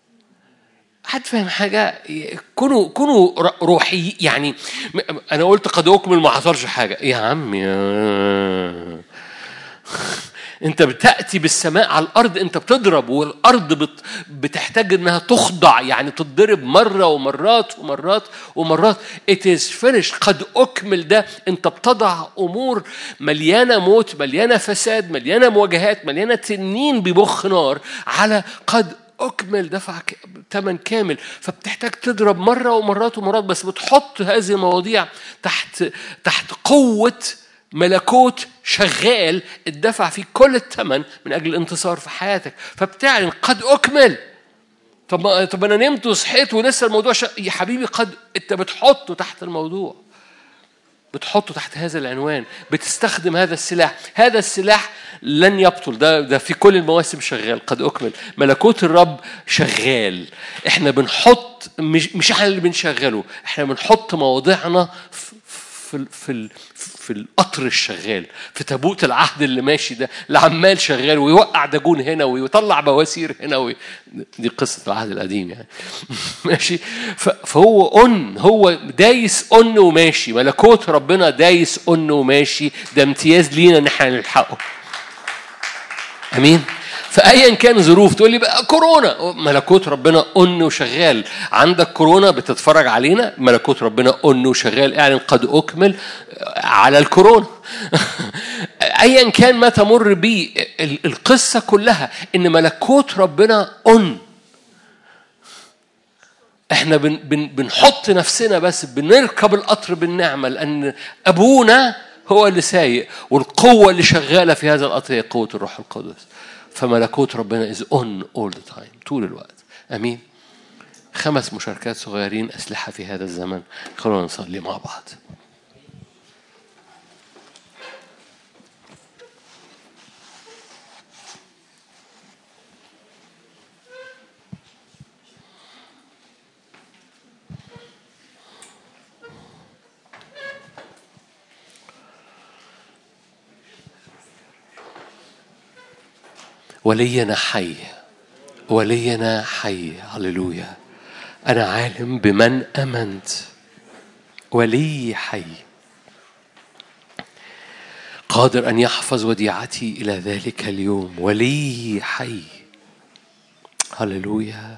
حد فاهم حاجة؟ كونوا كونوا روحي يعني أنا قلت قد أكمل ما حصلش حاجة يا عم يا انت بتاتي بالسماء على الارض انت بتضرب والارض بت بتحتاج انها تخضع يعني تتضرب مره ومرات ومرات ومرات it is finished قد اكمل ده انت بتضع امور مليانه موت مليانه فساد مليانه مواجهات مليانه تنين ببخ نار على قد اكمل دفع ثمن كامل فبتحتاج تضرب مره ومرات ومرات بس بتحط هذه المواضيع تحت تحت قوه ملكوت شغال اتدفع فيه كل الثمن من اجل الانتصار في حياتك فبتعلن قد اكمل طب طب انا نمت وصحيت ولسه الموضوع ش... يا حبيبي قد انت بتحطه تحت الموضوع بتحطه تحت هذا العنوان بتستخدم هذا السلاح هذا السلاح لن يبطل ده ده في كل المواسم شغال قد اكمل ملكوت الرب شغال احنا بنحط مش مش احنا اللي بنشغله احنا بنحط مواضيعنا في في في في القطر الشغال في تابوت العهد اللي ماشي ده اللي عمال شغال ويوقع داجون هنا ويطلع بواسير هنا وي... دي قصه العهد القديم يعني ماشي فهو اون هو دايس اون وماشي ملكوت ربنا دايس اون وماشي ده امتياز لينا ان احنا نلحقه امين فايا كان ظروف تقول لي بقى كورونا ملكوت ربنا أن وشغال عندك كورونا بتتفرج علينا ملكوت ربنا أن وشغال اعلن قد اكمل على الكورونا ايا كان ما تمر به القصه كلها ان ملكوت ربنا أن احنا بن بن بنحط نفسنا بس بنركب القطر بالنعمه لان ابونا هو اللي سايق والقوه اللي شغاله في هذا القطر هي قوه الروح القدس فملكوت ربنا is on all the time طول الوقت امين خمس مشاركات صغيرين اسلحه في هذا الزمن خلونا نصلي مع بعض ولينا حي ولينا حي هللويا أنا عالم بمن أمنت ولي حي قادر أن يحفظ وديعتي إلى ذلك اليوم ولي حي هللويا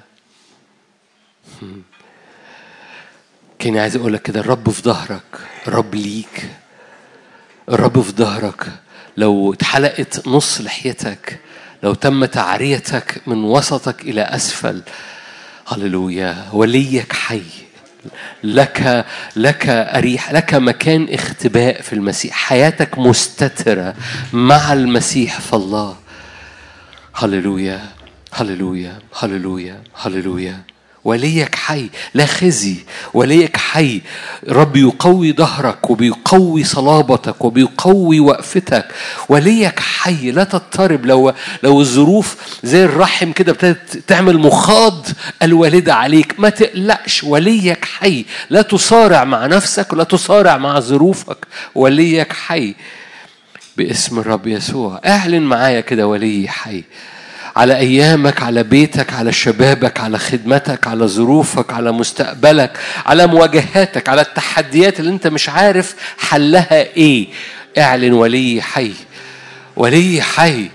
كان عايز أقول لك كده الرب في ظهرك الرب ليك الرب في ظهرك لو اتحلقت نص لحيتك لو تم تعريتك من وسطك إلى أسفل هللويا وليك حي لك لك أريح لك مكان اختباء في المسيح حياتك مستترة مع المسيح في الله هللويا هللويا هللويا هللويا وليك حي لا خزي وليك حي رب يقوي ظهرك وبيقوي صلابتك وبيقوي وقفتك وليك حي لا تضطرب لو لو الظروف زي الرحم كده ابتدت تعمل مخاض الوالدة عليك ما تقلقش وليك حي لا تصارع مع نفسك ولا تصارع مع ظروفك وليك حي باسم الرب يسوع اعلن معايا كده ولي حي على ايامك على بيتك على شبابك على خدمتك على ظروفك على مستقبلك على مواجهاتك على التحديات اللي انت مش عارف حلها ايه اعلن ولي حي ولي حي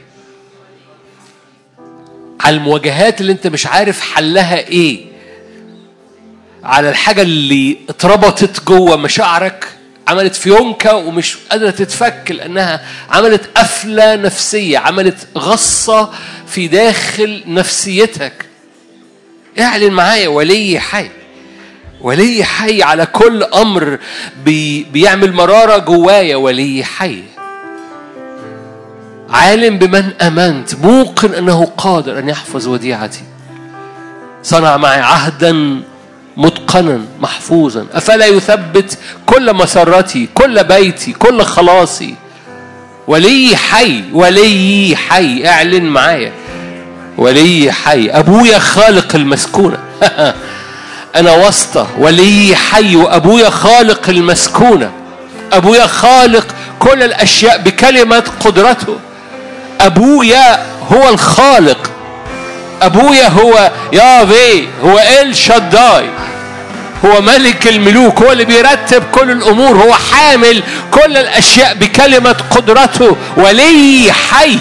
على المواجهات اللي انت مش عارف حلها ايه على الحاجه اللي اتربطت جوه مشاعرك عملت فيونكة ومش قادرة تتفك لأنها عملت قفلة نفسية عملت غصة في داخل نفسيتك اعلن معايا ولي حي ولي حي على كل امر بي بيعمل مراره جوايا ولي حي عالم بمن امنت موقن انه قادر ان يحفظ وديعتي صنع معي عهدا متقنا محفوظا افلا يثبت كل مسرتي كل بيتي كل خلاصي ولي حي ولي حي اعلن معايا ولي حي ابويا خالق المسكونه انا واسطه ولي حي وابويا خالق المسكونه ابويا خالق كل الاشياء بكلمه قدرته ابويا هو الخالق ابويا هو يافي هو ال شداي هو ملك الملوك هو اللي بيرتب كل الامور هو حامل كل الاشياء بكلمه قدرته ولي حي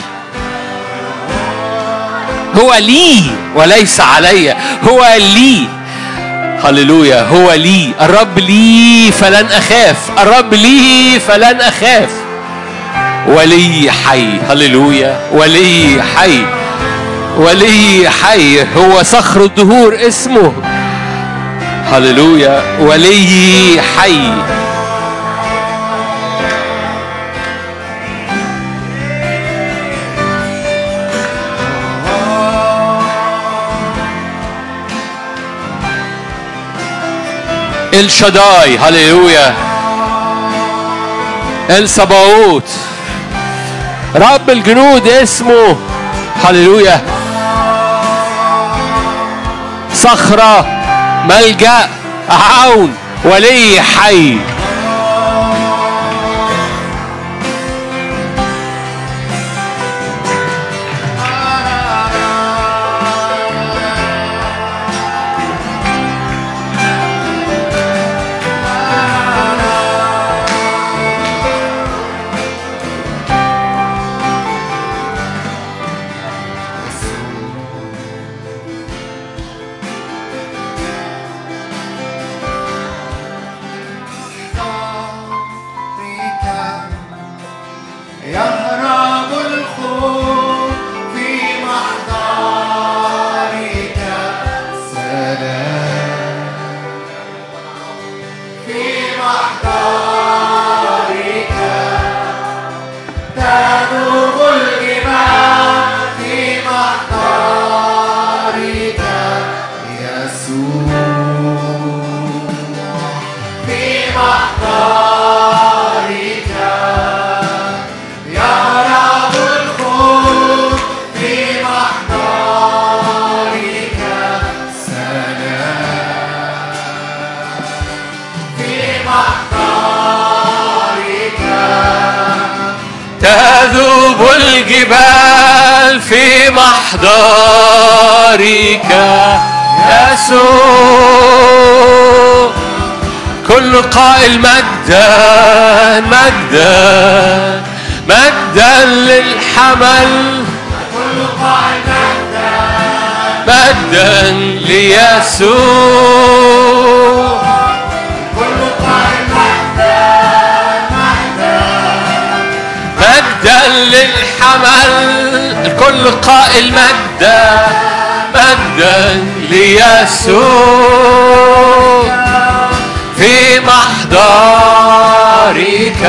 هو لي وليس علي هو لي هللويا هو لي الرب لي فلن اخاف الرب لي فلن اخاف ولي حي هللويا ولي حي ولي حي هو صخر الدهور اسمه هللويا ولي حي الشداي هللويا السباوت رب الجنود اسمه هللويا صخرة ملجأ عون ولي حي يهرب الخوف في محضرك سلام في محضرك تذوب الجبال في محضرك يسوع في محضرك يهرب الخوف في محضرك سلام في محضرك تذوب الجبال في محضرك يسوع كل قائل مجدا مجدا مجدا للحمل كل قائد مجدا ليسوع كل قائد مجدا للحمل الكل قائل مجدا مجدا ليسوع في محضرك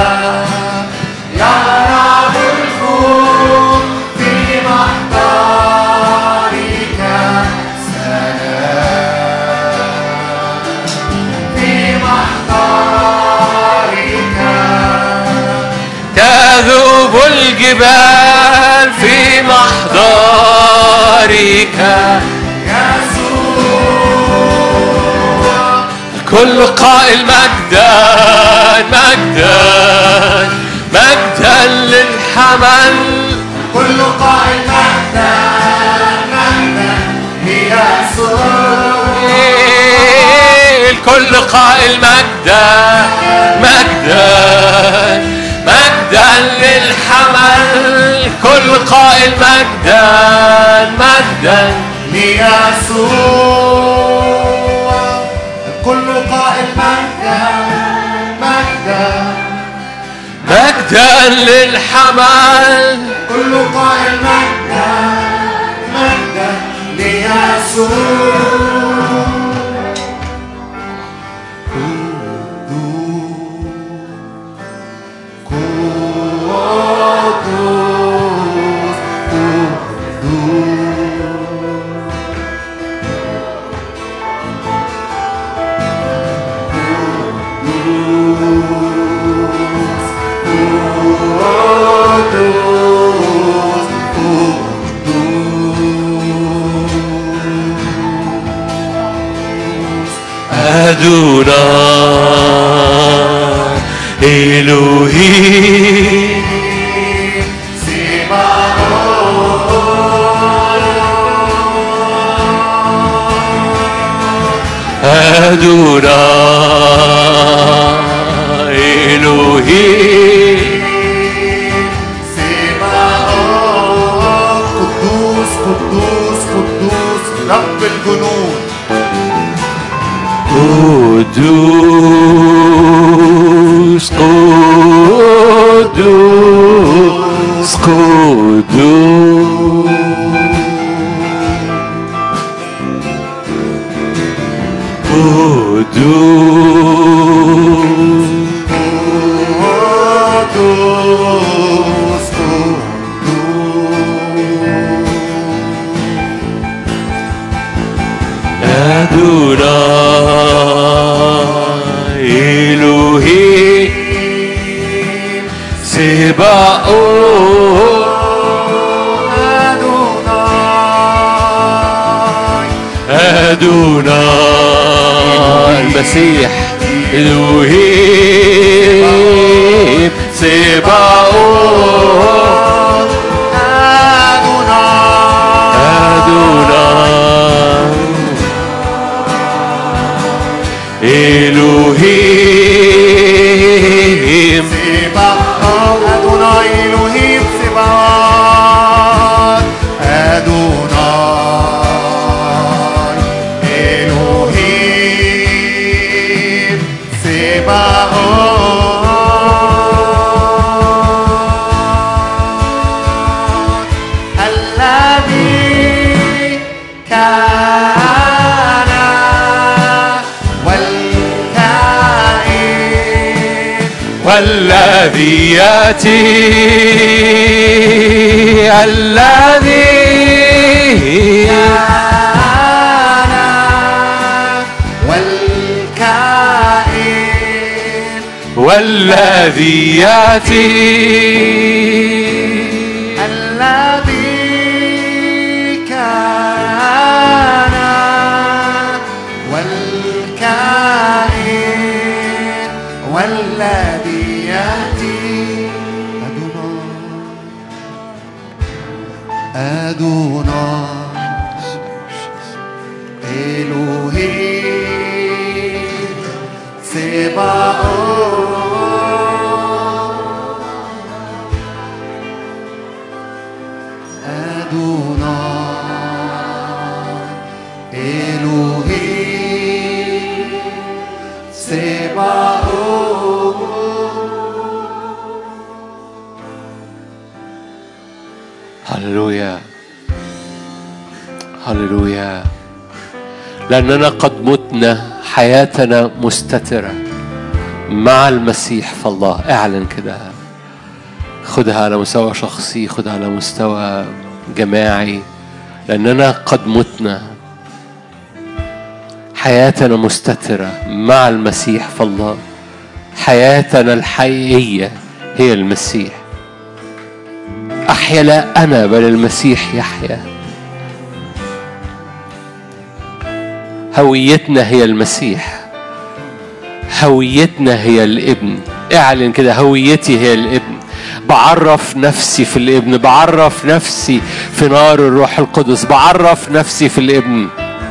يهرب الخوف في محضرك سلام في محضرك تذوب الجبال في محضرك يسوع الكل قائل مجدا مجدا مجدا للحمل كل قائد مجدا مجدا ليسوع الكل قائل مجدا مجدا مجدا للحمل كل قائل مجدا مجدا ليسوع كل قائل مجدا مجدا مجدا للحمل كل قائل مجدا مجدا ليسوع أدوناي إلهي أدوناي إلهي قدوس قدوس قدوس رب الجنود قدوس قدوس قدوس قدوس قدوس أدوناي إلهي سباؤون أدوناي أدوناي المسيح إلهي سباؤون أدوناي أدوناي إلهيم سباق أدوناي إلهيم سباق أدوناي إلهيم سباق الذي كان والكائن والذي ياتي الذي كان والكائن والذي ياتي الذي كان والكائن والذي يأتي أدوناي أدوناي إلهي سباؤون أدوناي إلهي سباؤون هللويا هللويا لأننا قد متنا حياتنا مستترة مع المسيح فالله اعلن كده خدها على مستوى شخصي خدها على مستوى جماعي لأننا قد متنا حياتنا مستترة مع المسيح فالله حياتنا الحقيقية هي المسيح أحيا لا أنا بل المسيح يحيا هويتنا هي المسيح هويتنا هي الابن اعلن كده هويتي هي الابن بعرف نفسي في الابن بعرف نفسي في نار الروح القدس بعرف نفسي في الابن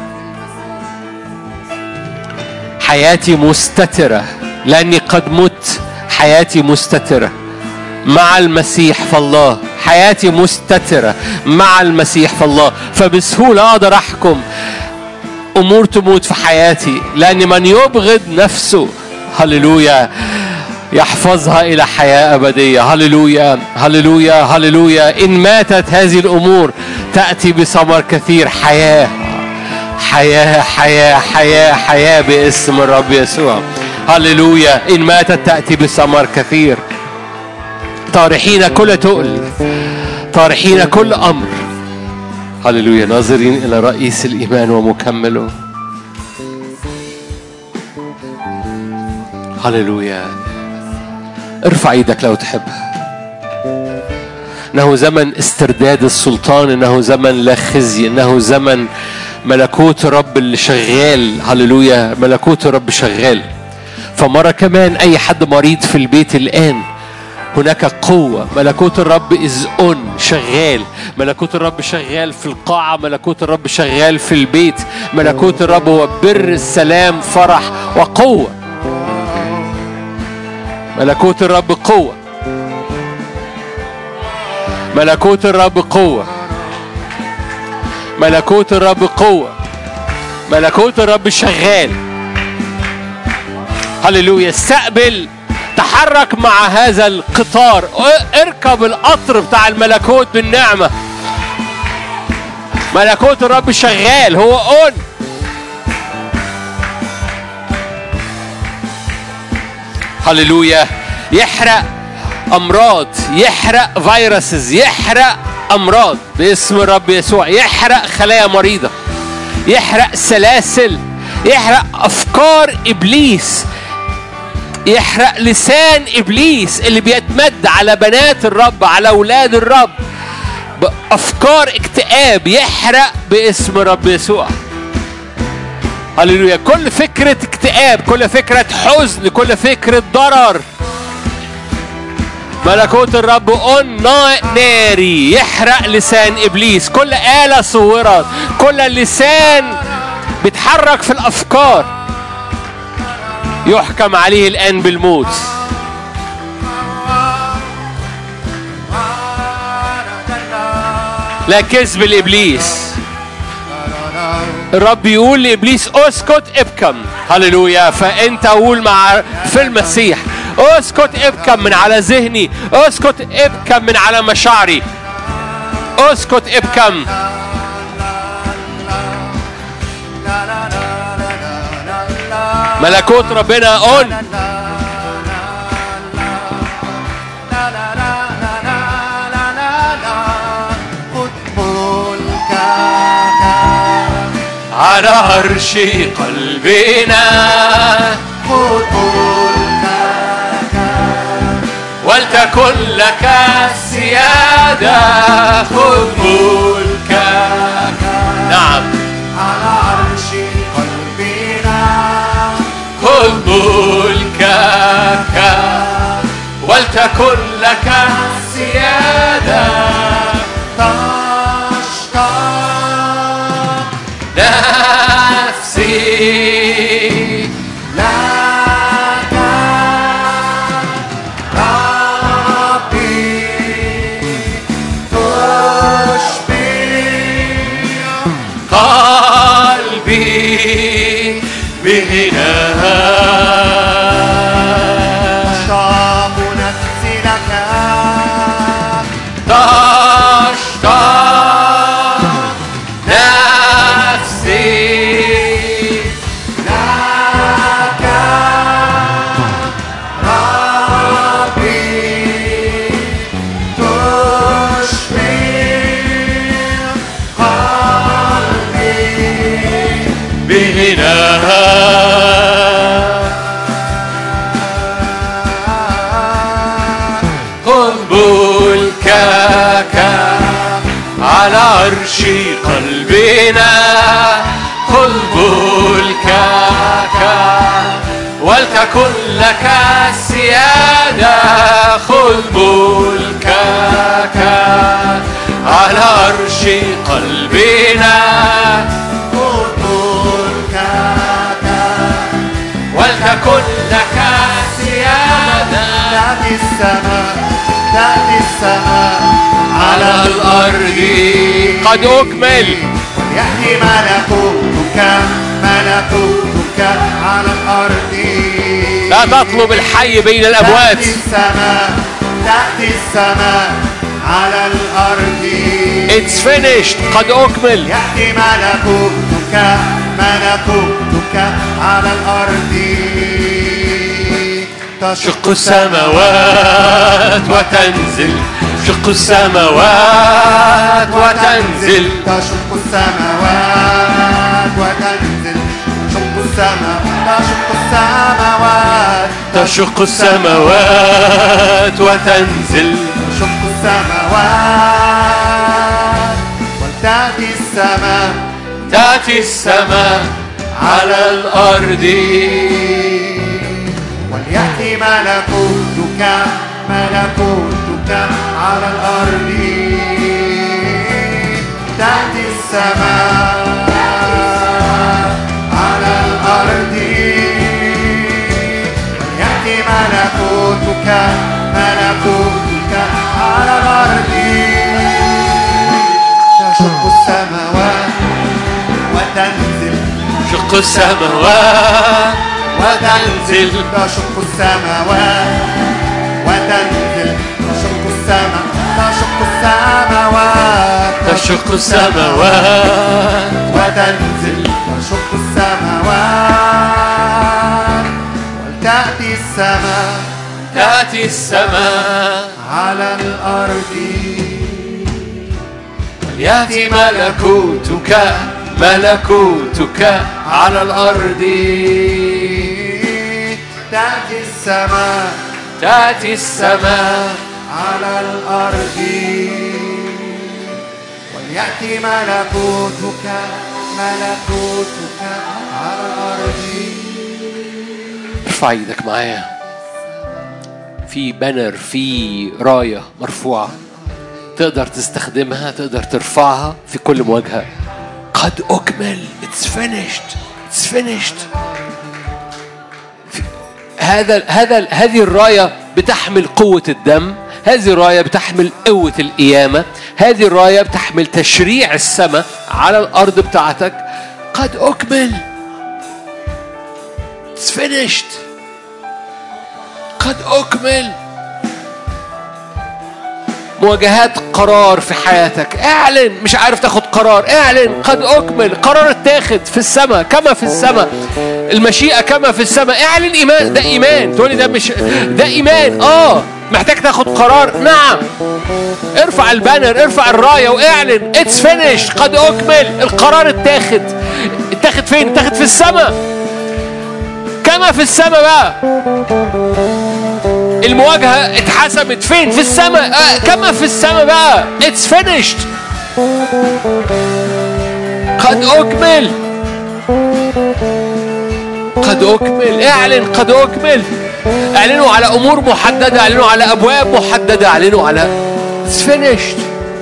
حياتي مستترة لأني قد مت حياتي مستترة مع المسيح فالله حياتي مستترة مع المسيح فالله فبسهولة أقدر أحكم أمور تموت في حياتي لأن من يبغض نفسه هللويا يحفظها إلى حياة أبدية هللويا هللويا هللويا إن ماتت هذه الأمور تأتي بثمر كثير حياة حياة حياة حياة حياة باسم الرب يسوع هللويا إن ماتت تأتي بثمر كثير طارحين كل تقل طارحين كل أمر هللويا ناظرين إلى رئيس الإيمان ومكمله هللويا ارفع ايدك لو تحبها انه زمن استرداد السلطان انه زمن لا خزي انه زمن ملكوت الرب اللي شغال هللويا ملكوت الرب شغال فمرة كمان أي حد مريض في البيت الآن هناك قوة ملكوت الرب إز أون شغال ملكوت الرب شغال في القاعة ملكوت الرب شغال في البيت ملكوت الرب هو بر السلام فرح وقوة ملكوت الرب قوة ملكوت الرب قوة ملكوت الرب قوة ملكوت الرب شغال هللويا استقبل تحرك مع هذا القطار اركب القطر بتاع الملكوت بالنعمة ملكوت الرب شغال هو اون هللويا يحرق امراض يحرق فيروسز يحرق امراض باسم الرب يسوع يحرق خلايا مريضه يحرق سلاسل يحرق افكار ابليس يحرق لسان ابليس اللي بيتمد على بنات الرب على اولاد الرب بافكار اكتئاب يحرق باسم الرب يسوع هللويا كل فكره اكتئاب كل فكره حزن كل فكره ضرر ملكوت الرب اون ناري يحرق لسان ابليس كل آلة صورت كل لسان بيتحرك في الافكار يحكم عليه الان بالموت لا كذب لابليس الرب يقول لابليس اسكت ابكم هللويا فانت قول مع في المسيح اسكت ابكم من على ذهني اسكت ابكم من على مشاعري اسكت ابكم ملكوت ربنا اون على عرش قلبنا ولتكن لك السيادة خذ ملكك نعم على عرش قلبنا خذ ملكك ولتكن لك السيادة تشتاق نفسي لك ربي تشبه قلبي بغناها تشتاق نفسي لك تشتاق نفسي لك ربي تشبه قلبي بغناها خذ ملكك على عرش قلبنا خذ ملكك ولتكن لك السيادة خذ ملكك على عرش قلبنا خذ ملكك ولتكن لك سيادة تأتي السماء تأتي السماء على الأرض قد أكمل يأتي ملكوتك ملكوتك على الأرض لا تطلب الحي بين الأموات تأتي السماء تأتي السماء على الأرض It's finished قد أكمل يأتي ملكوتك ملكوتك على الأرض شق السماوات وتنزل شق السماوات وتنزل تشق السماوات وتنزل شق السماوات تشق السماوات تشق السماوات وتنزل شق السماوات ولتأتي السماء تأتي السماء على الأرض وليأتي ملكوتك ملكوتك على الأرض تأتي السماء على الأرض وليأتي ملكوتك ملكوتك على الأرض تشق السماوات وتنزل شق السماوات وتنزل تشق السماوات وتنزل تشق السماء تشق السماوات تشق السماوات وتنزل تشق السماوات ولتأتي السماء تأتي السماء على الأرض يأتي ملكوتك ملكوتك على الأرض تأتي السماء تأتي السماء على الأرض وليأتي ملكوتك ملكوتك على الأرض ارفع ايدك معايا في بانر في راية مرفوعة تقدر تستخدمها تقدر ترفعها في كل مواجهة قد أكمل It's finished It's finished في- هذا هذا هذه الراية بتحمل قوة الدم هذه الراية بتحمل قوة القيامة هذه الراية بتحمل تشريع السماء على الأرض بتاعتك قد أكمل It's finished قد أكمل مواجهات قرار في حياتك اعلن مش عارف تاخد قرار اعلن قد أكمل قرار اتاخد في السماء كما في السماء المشيئة كما في السماء اعلن إيمان ده إيمان تقولي ده مش ده إيمان آه محتاج تاخد قرار نعم ارفع البانر ارفع الراية واعلن اتس فينيش قد أكمل القرار اتاخد اتاخد فين اتاخد في السماء كما في السماء بقى المواجهة اتحسمت فين في السماء آه كما في السماء بقى اتس فينيشد قد أكمل قد أكمل اعلن قد أكمل اعلنوا على أمور محددة اعلنوا على أبواب محددة اعلنوا على اتس فينيشد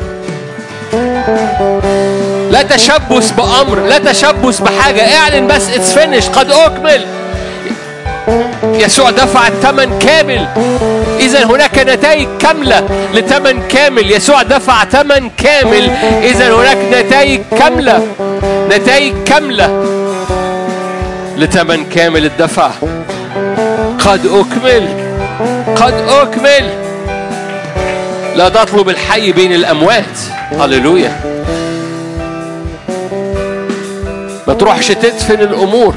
لا تشبث بأمر لا تشبث بحاجة اعلن بس اتس فينيش قد أكمل يسوع دفع الثمن كامل إذا هناك نتائج كاملة لثمن كامل يسوع دفع ثمن كامل إذا هناك نتائج كاملة نتائج كاملة لثمن كامل الدفع قد أكمل قد أكمل لا تطلب الحي بين الأموات هللويا ما تروحش تدفن الأمور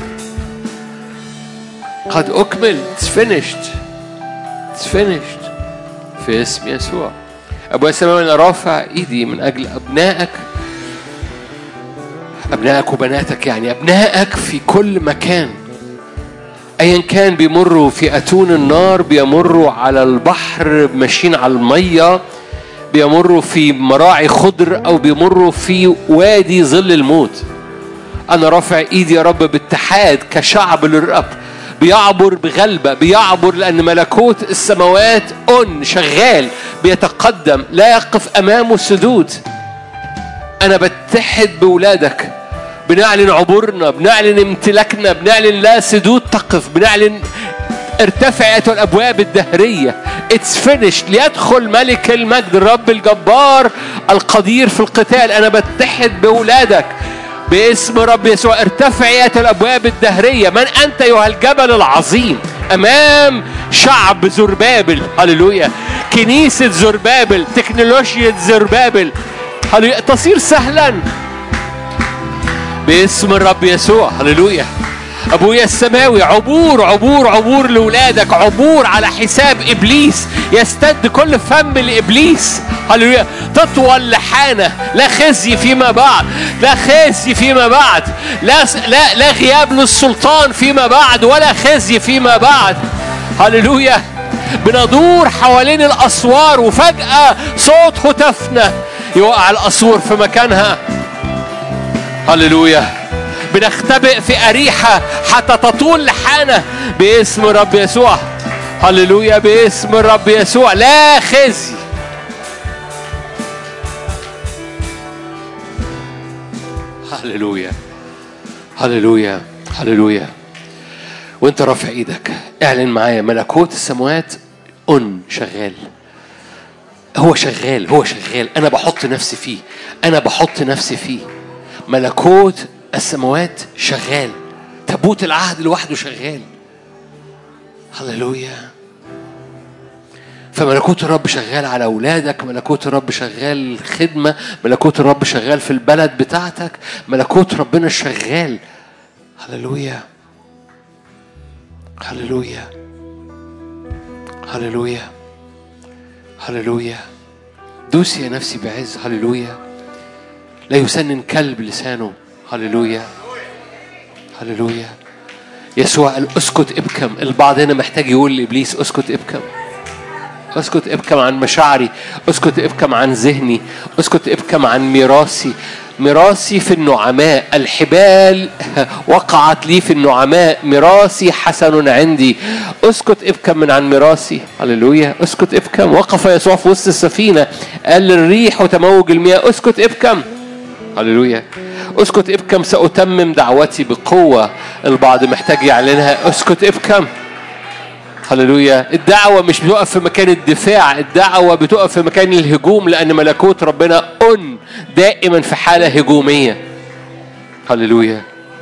قد أكمل It's finished It's finished في اسم يسوع أبويا السماوي أنا رافع إيدي من أجل أبنائك أبنائك وبناتك يعني أبنائك في كل مكان أيا كان بيمروا في أتون النار بيمروا على البحر ماشيين على المية بيمروا في مراعي خضر أو بيمروا في وادي ظل الموت أنا رافع إيدي يا رب باتحاد كشعب للرب بيعبر بغلبة بيعبر لأن ملكوت السماوات أن شغال بيتقدم لا يقف أمامه سدود أنا بتحد بولادك بنعلن عبورنا بنعلن امتلاكنا بنعلن لا سدود تقف بنعلن ارتفع أيتها الأبواب الدهرية اتس فينيش ليدخل ملك المجد الرب الجبار القدير في القتال أنا بتحد بولادك باسم رب يسوع ارتفع ايات الابواب الدهريه من انت ايها الجبل العظيم امام شعب زربابل هللويا كنيسه زربابل تكنولوجيا زربابل هللويا تصير سهلا باسم الرب يسوع هللويا ابويا السماوي عبور عبور عبور لاولادك عبور على حساب ابليس يستد كل فم لابليس هللويا تطول لحانه لا خزي فيما بعد لا خزي فيما بعد لا لا لا غياب للسلطان فيما بعد ولا خزي فيما بعد هللويا بندور حوالين الاسوار وفجاه صوت هتافنا يوقع الاسور في مكانها هللويا بنختبئ في أريحة حتى تطول لحانة باسم الرب يسوع هللويا باسم الرب يسوع لا خزي هللويا هللويا هللويا وانت رافع ايدك اعلن معايا ملكوت السماوات ان شغال هو شغال هو شغال انا بحط نفسي فيه انا بحط نفسي فيه ملكوت السماوات شغال تابوت العهد لوحده شغال هللويا فملكوت الرب شغال على أولادك ملكوت الرب شغال خدمة ملكوت الرب شغال في البلد بتاعتك ملكوت ربنا شغال هللويا هللويا هللويا هللويا دوسي يا نفسي بعز هللويا لا يسنن كلب لسانه هللويا هللويا يسوع قال اسكت ابكم البعض هنا محتاج يقول لابليس اسكت ابكم اسكت ابكم عن مشاعري اسكت ابكم عن ذهني اسكت ابكم عن ميراثي ميراثي في النعماء الحبال وقعت لي في النعماء ميراثي حسن عندي اسكت ابكم من عن ميراثي هللويا اسكت ابكم وقف يسوع في وسط السفينة قال للريح وتموج المياه اسكت ابكم هللويا اسكت ابكم سأتمم دعوتي بقوة البعض محتاج يعلنها اسكت ابكم هللويا الدعوة مش بتقف في مكان الدفاع الدعوة بتقف في مكان الهجوم لأن ملكوت ربنا أن دائما في حالة هجومية هللويا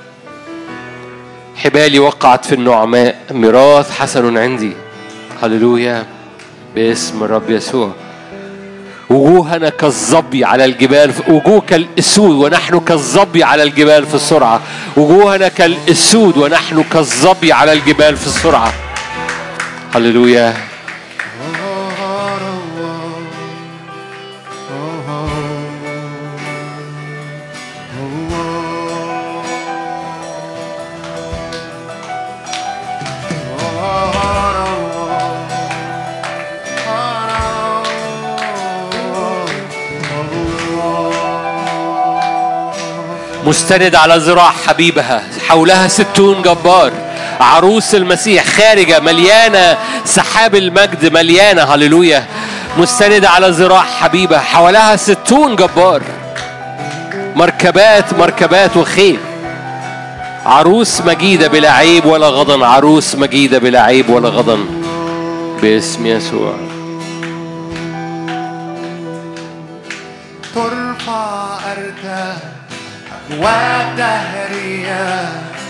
حبالي وقعت في النعماء ميراث حسن عندي هللويا باسم الرب يسوع وجوهنا كالظبي على الجبال وجوه كالاسود ونحن كالظبي على الجبال في السرعه وجوهنا كالاسود ونحن كالظبي على الجبال في السرعه هللويا مستند على ذراع حبيبها حولها ستون جبار عروس المسيح خارجة مليانة سحاب المجد مليانة هللويا مستندة على ذراع حبيبة حولها ستون جبار مركبات مركبات وخيل عروس مجيدة بلا عيب ولا غضن عروس مجيدة بلا عيب ولا غضن باسم يسوع ترفع أرتاح ودهرية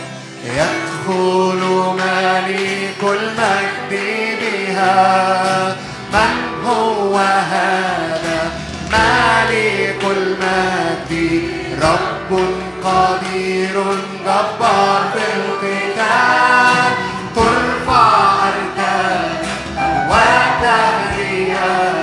يدخل مليك المجد بها من هو هذا مليك المجد رب قدير جبار في القتال ترفع أرتاح ودهرية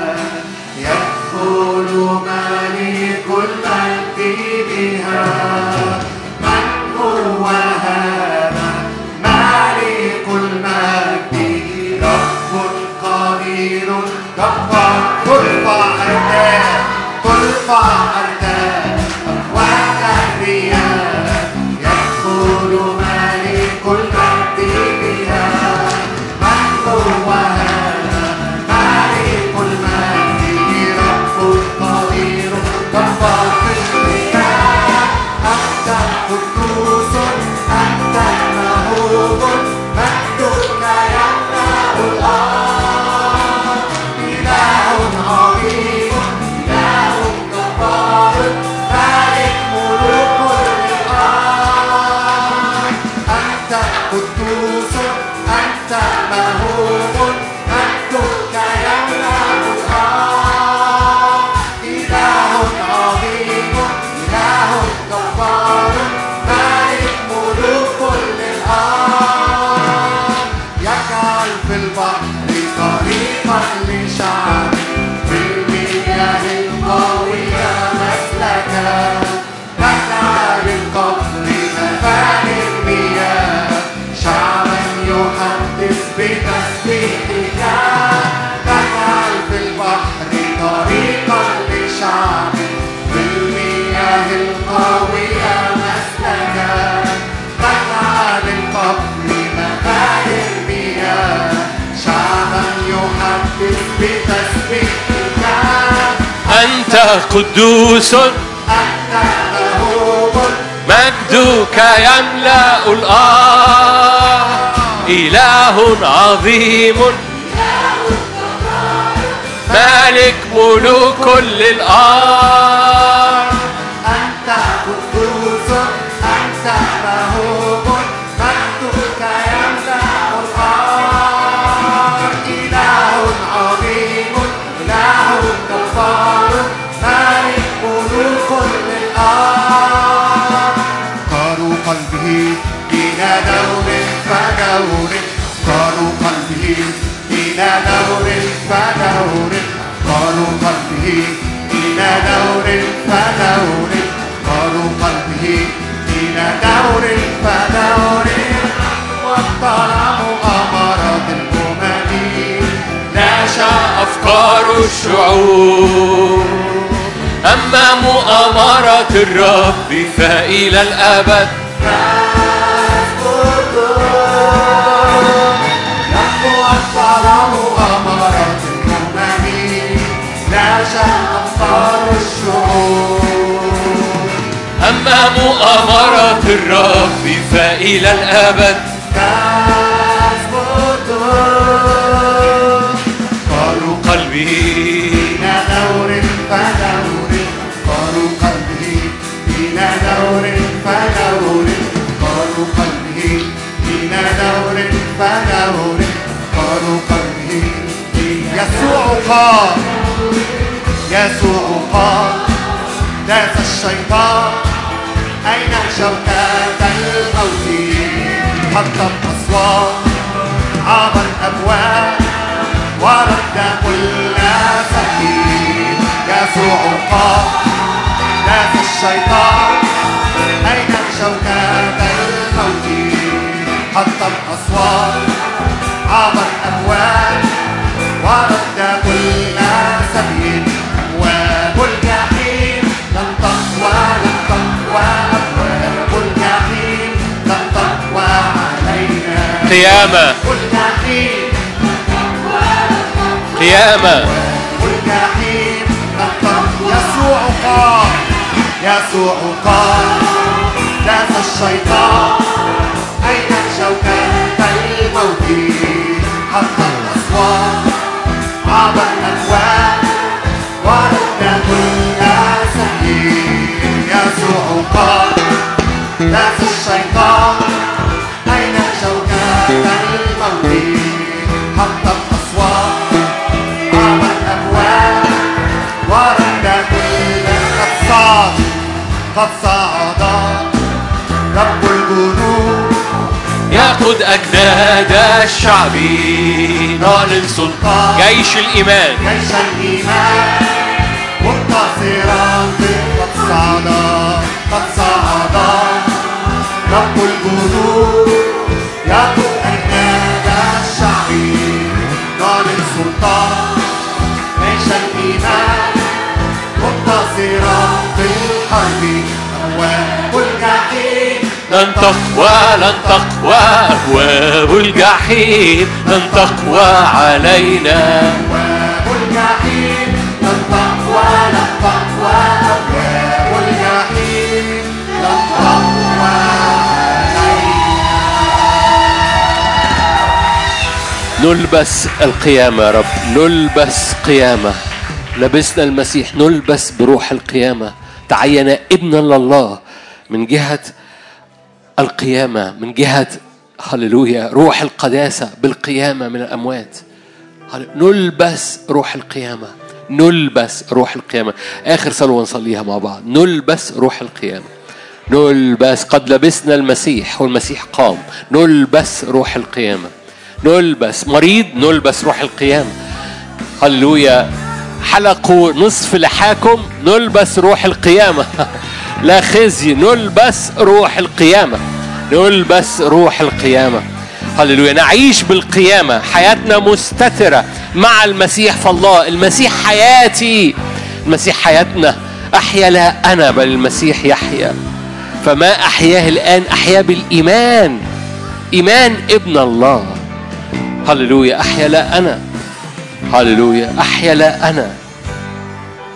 يدخل مليك المجد بها من هو هذا ملك المجد رب قدير جبار ترفع أرتاح ترفع أرتاح وتهريا يدخل ملك المجد بها من هو هذا ملك المجد رب قدير جبار في القتال أنت قدوس أنت مهوب مجدك يملأ الأرض إله عظيم إله جبار مالك ملوك الأرض أنت قدوس أنت مهوب مجدك يملأ الأرض إله عظيم إله جبار مالك ملوك الأرض يجعل في البحر طريقا لشعب في المياه القوية مسلكا تجعل القبر مفان المياه شعبا يحدث بتسبيحك تجعل في البحر طريقا لشعب في المياه القوية أنت قدوس أنت مهوب مجدك يملأ الأرض إله عظيم مالك ملوك كل الأرض أنت قدوس أنت مهوب مجدك يملأ الأرض إله عظيم إله جبار مالك ملوك للأرض قاروا قلبه إلى دور فدور قاروا قلبه إلى دور فدور قاروا قلبه إلى دور فدور قاروا قلبه إلى دور فدور واطلعوا أمراض الأمم لا شاء أفكار الشعوب أما مؤامرة الرب فإلى الأبد أما مؤامرة الرب فإلى الأبد قلبي يسوع قال يسوع قال داس الشيطان أين شوكة الموت حطم أصوات عبر الأبواب ورد كل سكين يسوع قال داس الشيطان أين شوكة الموت حطم أصوات عبر الأبواب ورد كل سبيل أبواب الجحيم لن تقوى لن تقوى أبواب الجحيم لن تقوى علينا قيامة الجحيم قيامة والجحيم لن تقوى يسوع قال يسوع قال داس الشيطان أين شوكة الموت حتى الأصوات عبر الأكوان ورد كل سبيل يسوع قال داس الشيطان أين شوكة الموت حتى الأصوات عبر الأكوان ورد كل قد صعد قد صعد رب الجنود يقود أجناد الشعب نعلن سلطان جيش الإيمان جيش الإيمان منتصرا قد صعد قد صعد رب الجنود يقود أجناد الشعب نعلن سلطان جيش الإيمان منتصرا في الحرب أبواب الجحيم لن تقوى لن تقوى أبواب الجحيم لن تقوى علينا أبواب الجحيم لن تقوى لن تقوى أبواب الجحيم لن تقوى علينا نلبس القيامة يا رب نلبس قيامة لبسنا المسيح نلبس بروح القيامة تعين ابنا لله من جهة القيامة من جهة هللويا روح القداسة بالقيامة من الأموات هل- نلبس روح القيامة نلبس روح القيامة آخر صلوة نصليها مع بعض نلبس روح القيامة نلبس قد لبسنا المسيح والمسيح قام نلبس روح القيامة نلبس مريض نلبس روح القيامة هللويا حلقوا نصف لحاكم نلبس روح القيامة لا خزي نلبس روح القيامة نلبس روح القيامة هللويا نعيش بالقيامة حياتنا مستترة مع المسيح فالله المسيح حياتي المسيح حياتنا أحيا لا أنا بل المسيح يحيا فما أحياه الآن أحيا بالإيمان إيمان ابن الله هللويا أحيا لا أنا هللويا أحيا لا أنا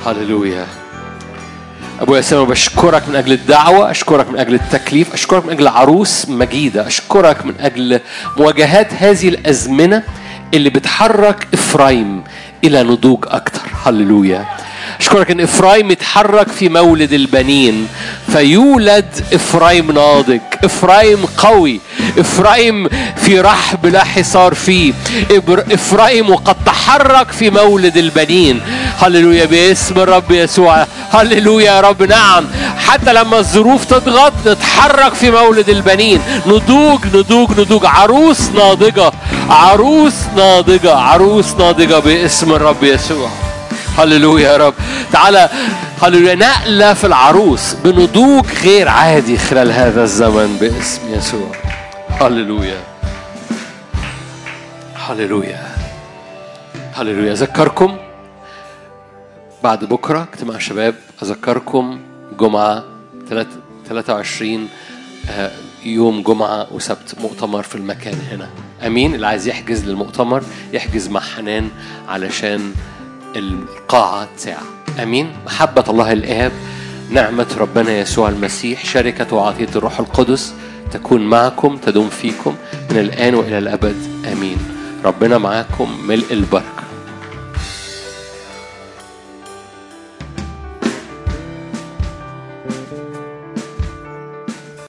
هللويا أبويا السماء بشكرك من أجل الدعوة أشكرك من أجل التكليف أشكرك من أجل عروس مجيدة أشكرك من أجل مواجهات هذه الأزمنة اللي بتحرك إفرايم إلى نضوج أكتر هللويا أشكرك إن إفرايم يتحرك في مولد البنين فيولد إفرايم ناضج إفرايم قوي إفرايم في رحب لا حصار فيه إبر- إفرايم وقد تحرك في مولد البنين هللويا باسم الرب يسوع هللويا يا رب نعم حتى لما الظروف تضغط نتحرك في مولد البنين نضوج نضوج نضوج عروس ناضجة عروس ناضجة عروس ناضجة باسم الرب يسوع هللويا يا رب تعالى هللويا نقلة في العروس بنضوج غير عادي خلال هذا الزمن باسم يسوع هللويا هللويا هللويا أذكركم بعد بكرة اجتماع شباب أذكركم جمعة تلات- 23 آه، يوم جمعة وسبت مؤتمر في المكان هنا أمين اللي عايز يحجز للمؤتمر يحجز مع حنان علشان القاعة ساعة أمين محبة الله الآب نعمة ربنا يسوع المسيح شركة وعطية الروح القدس تكون معكم تدوم فيكم من الآن وإلى الأبد آمين ربنا معاكم ملء البركة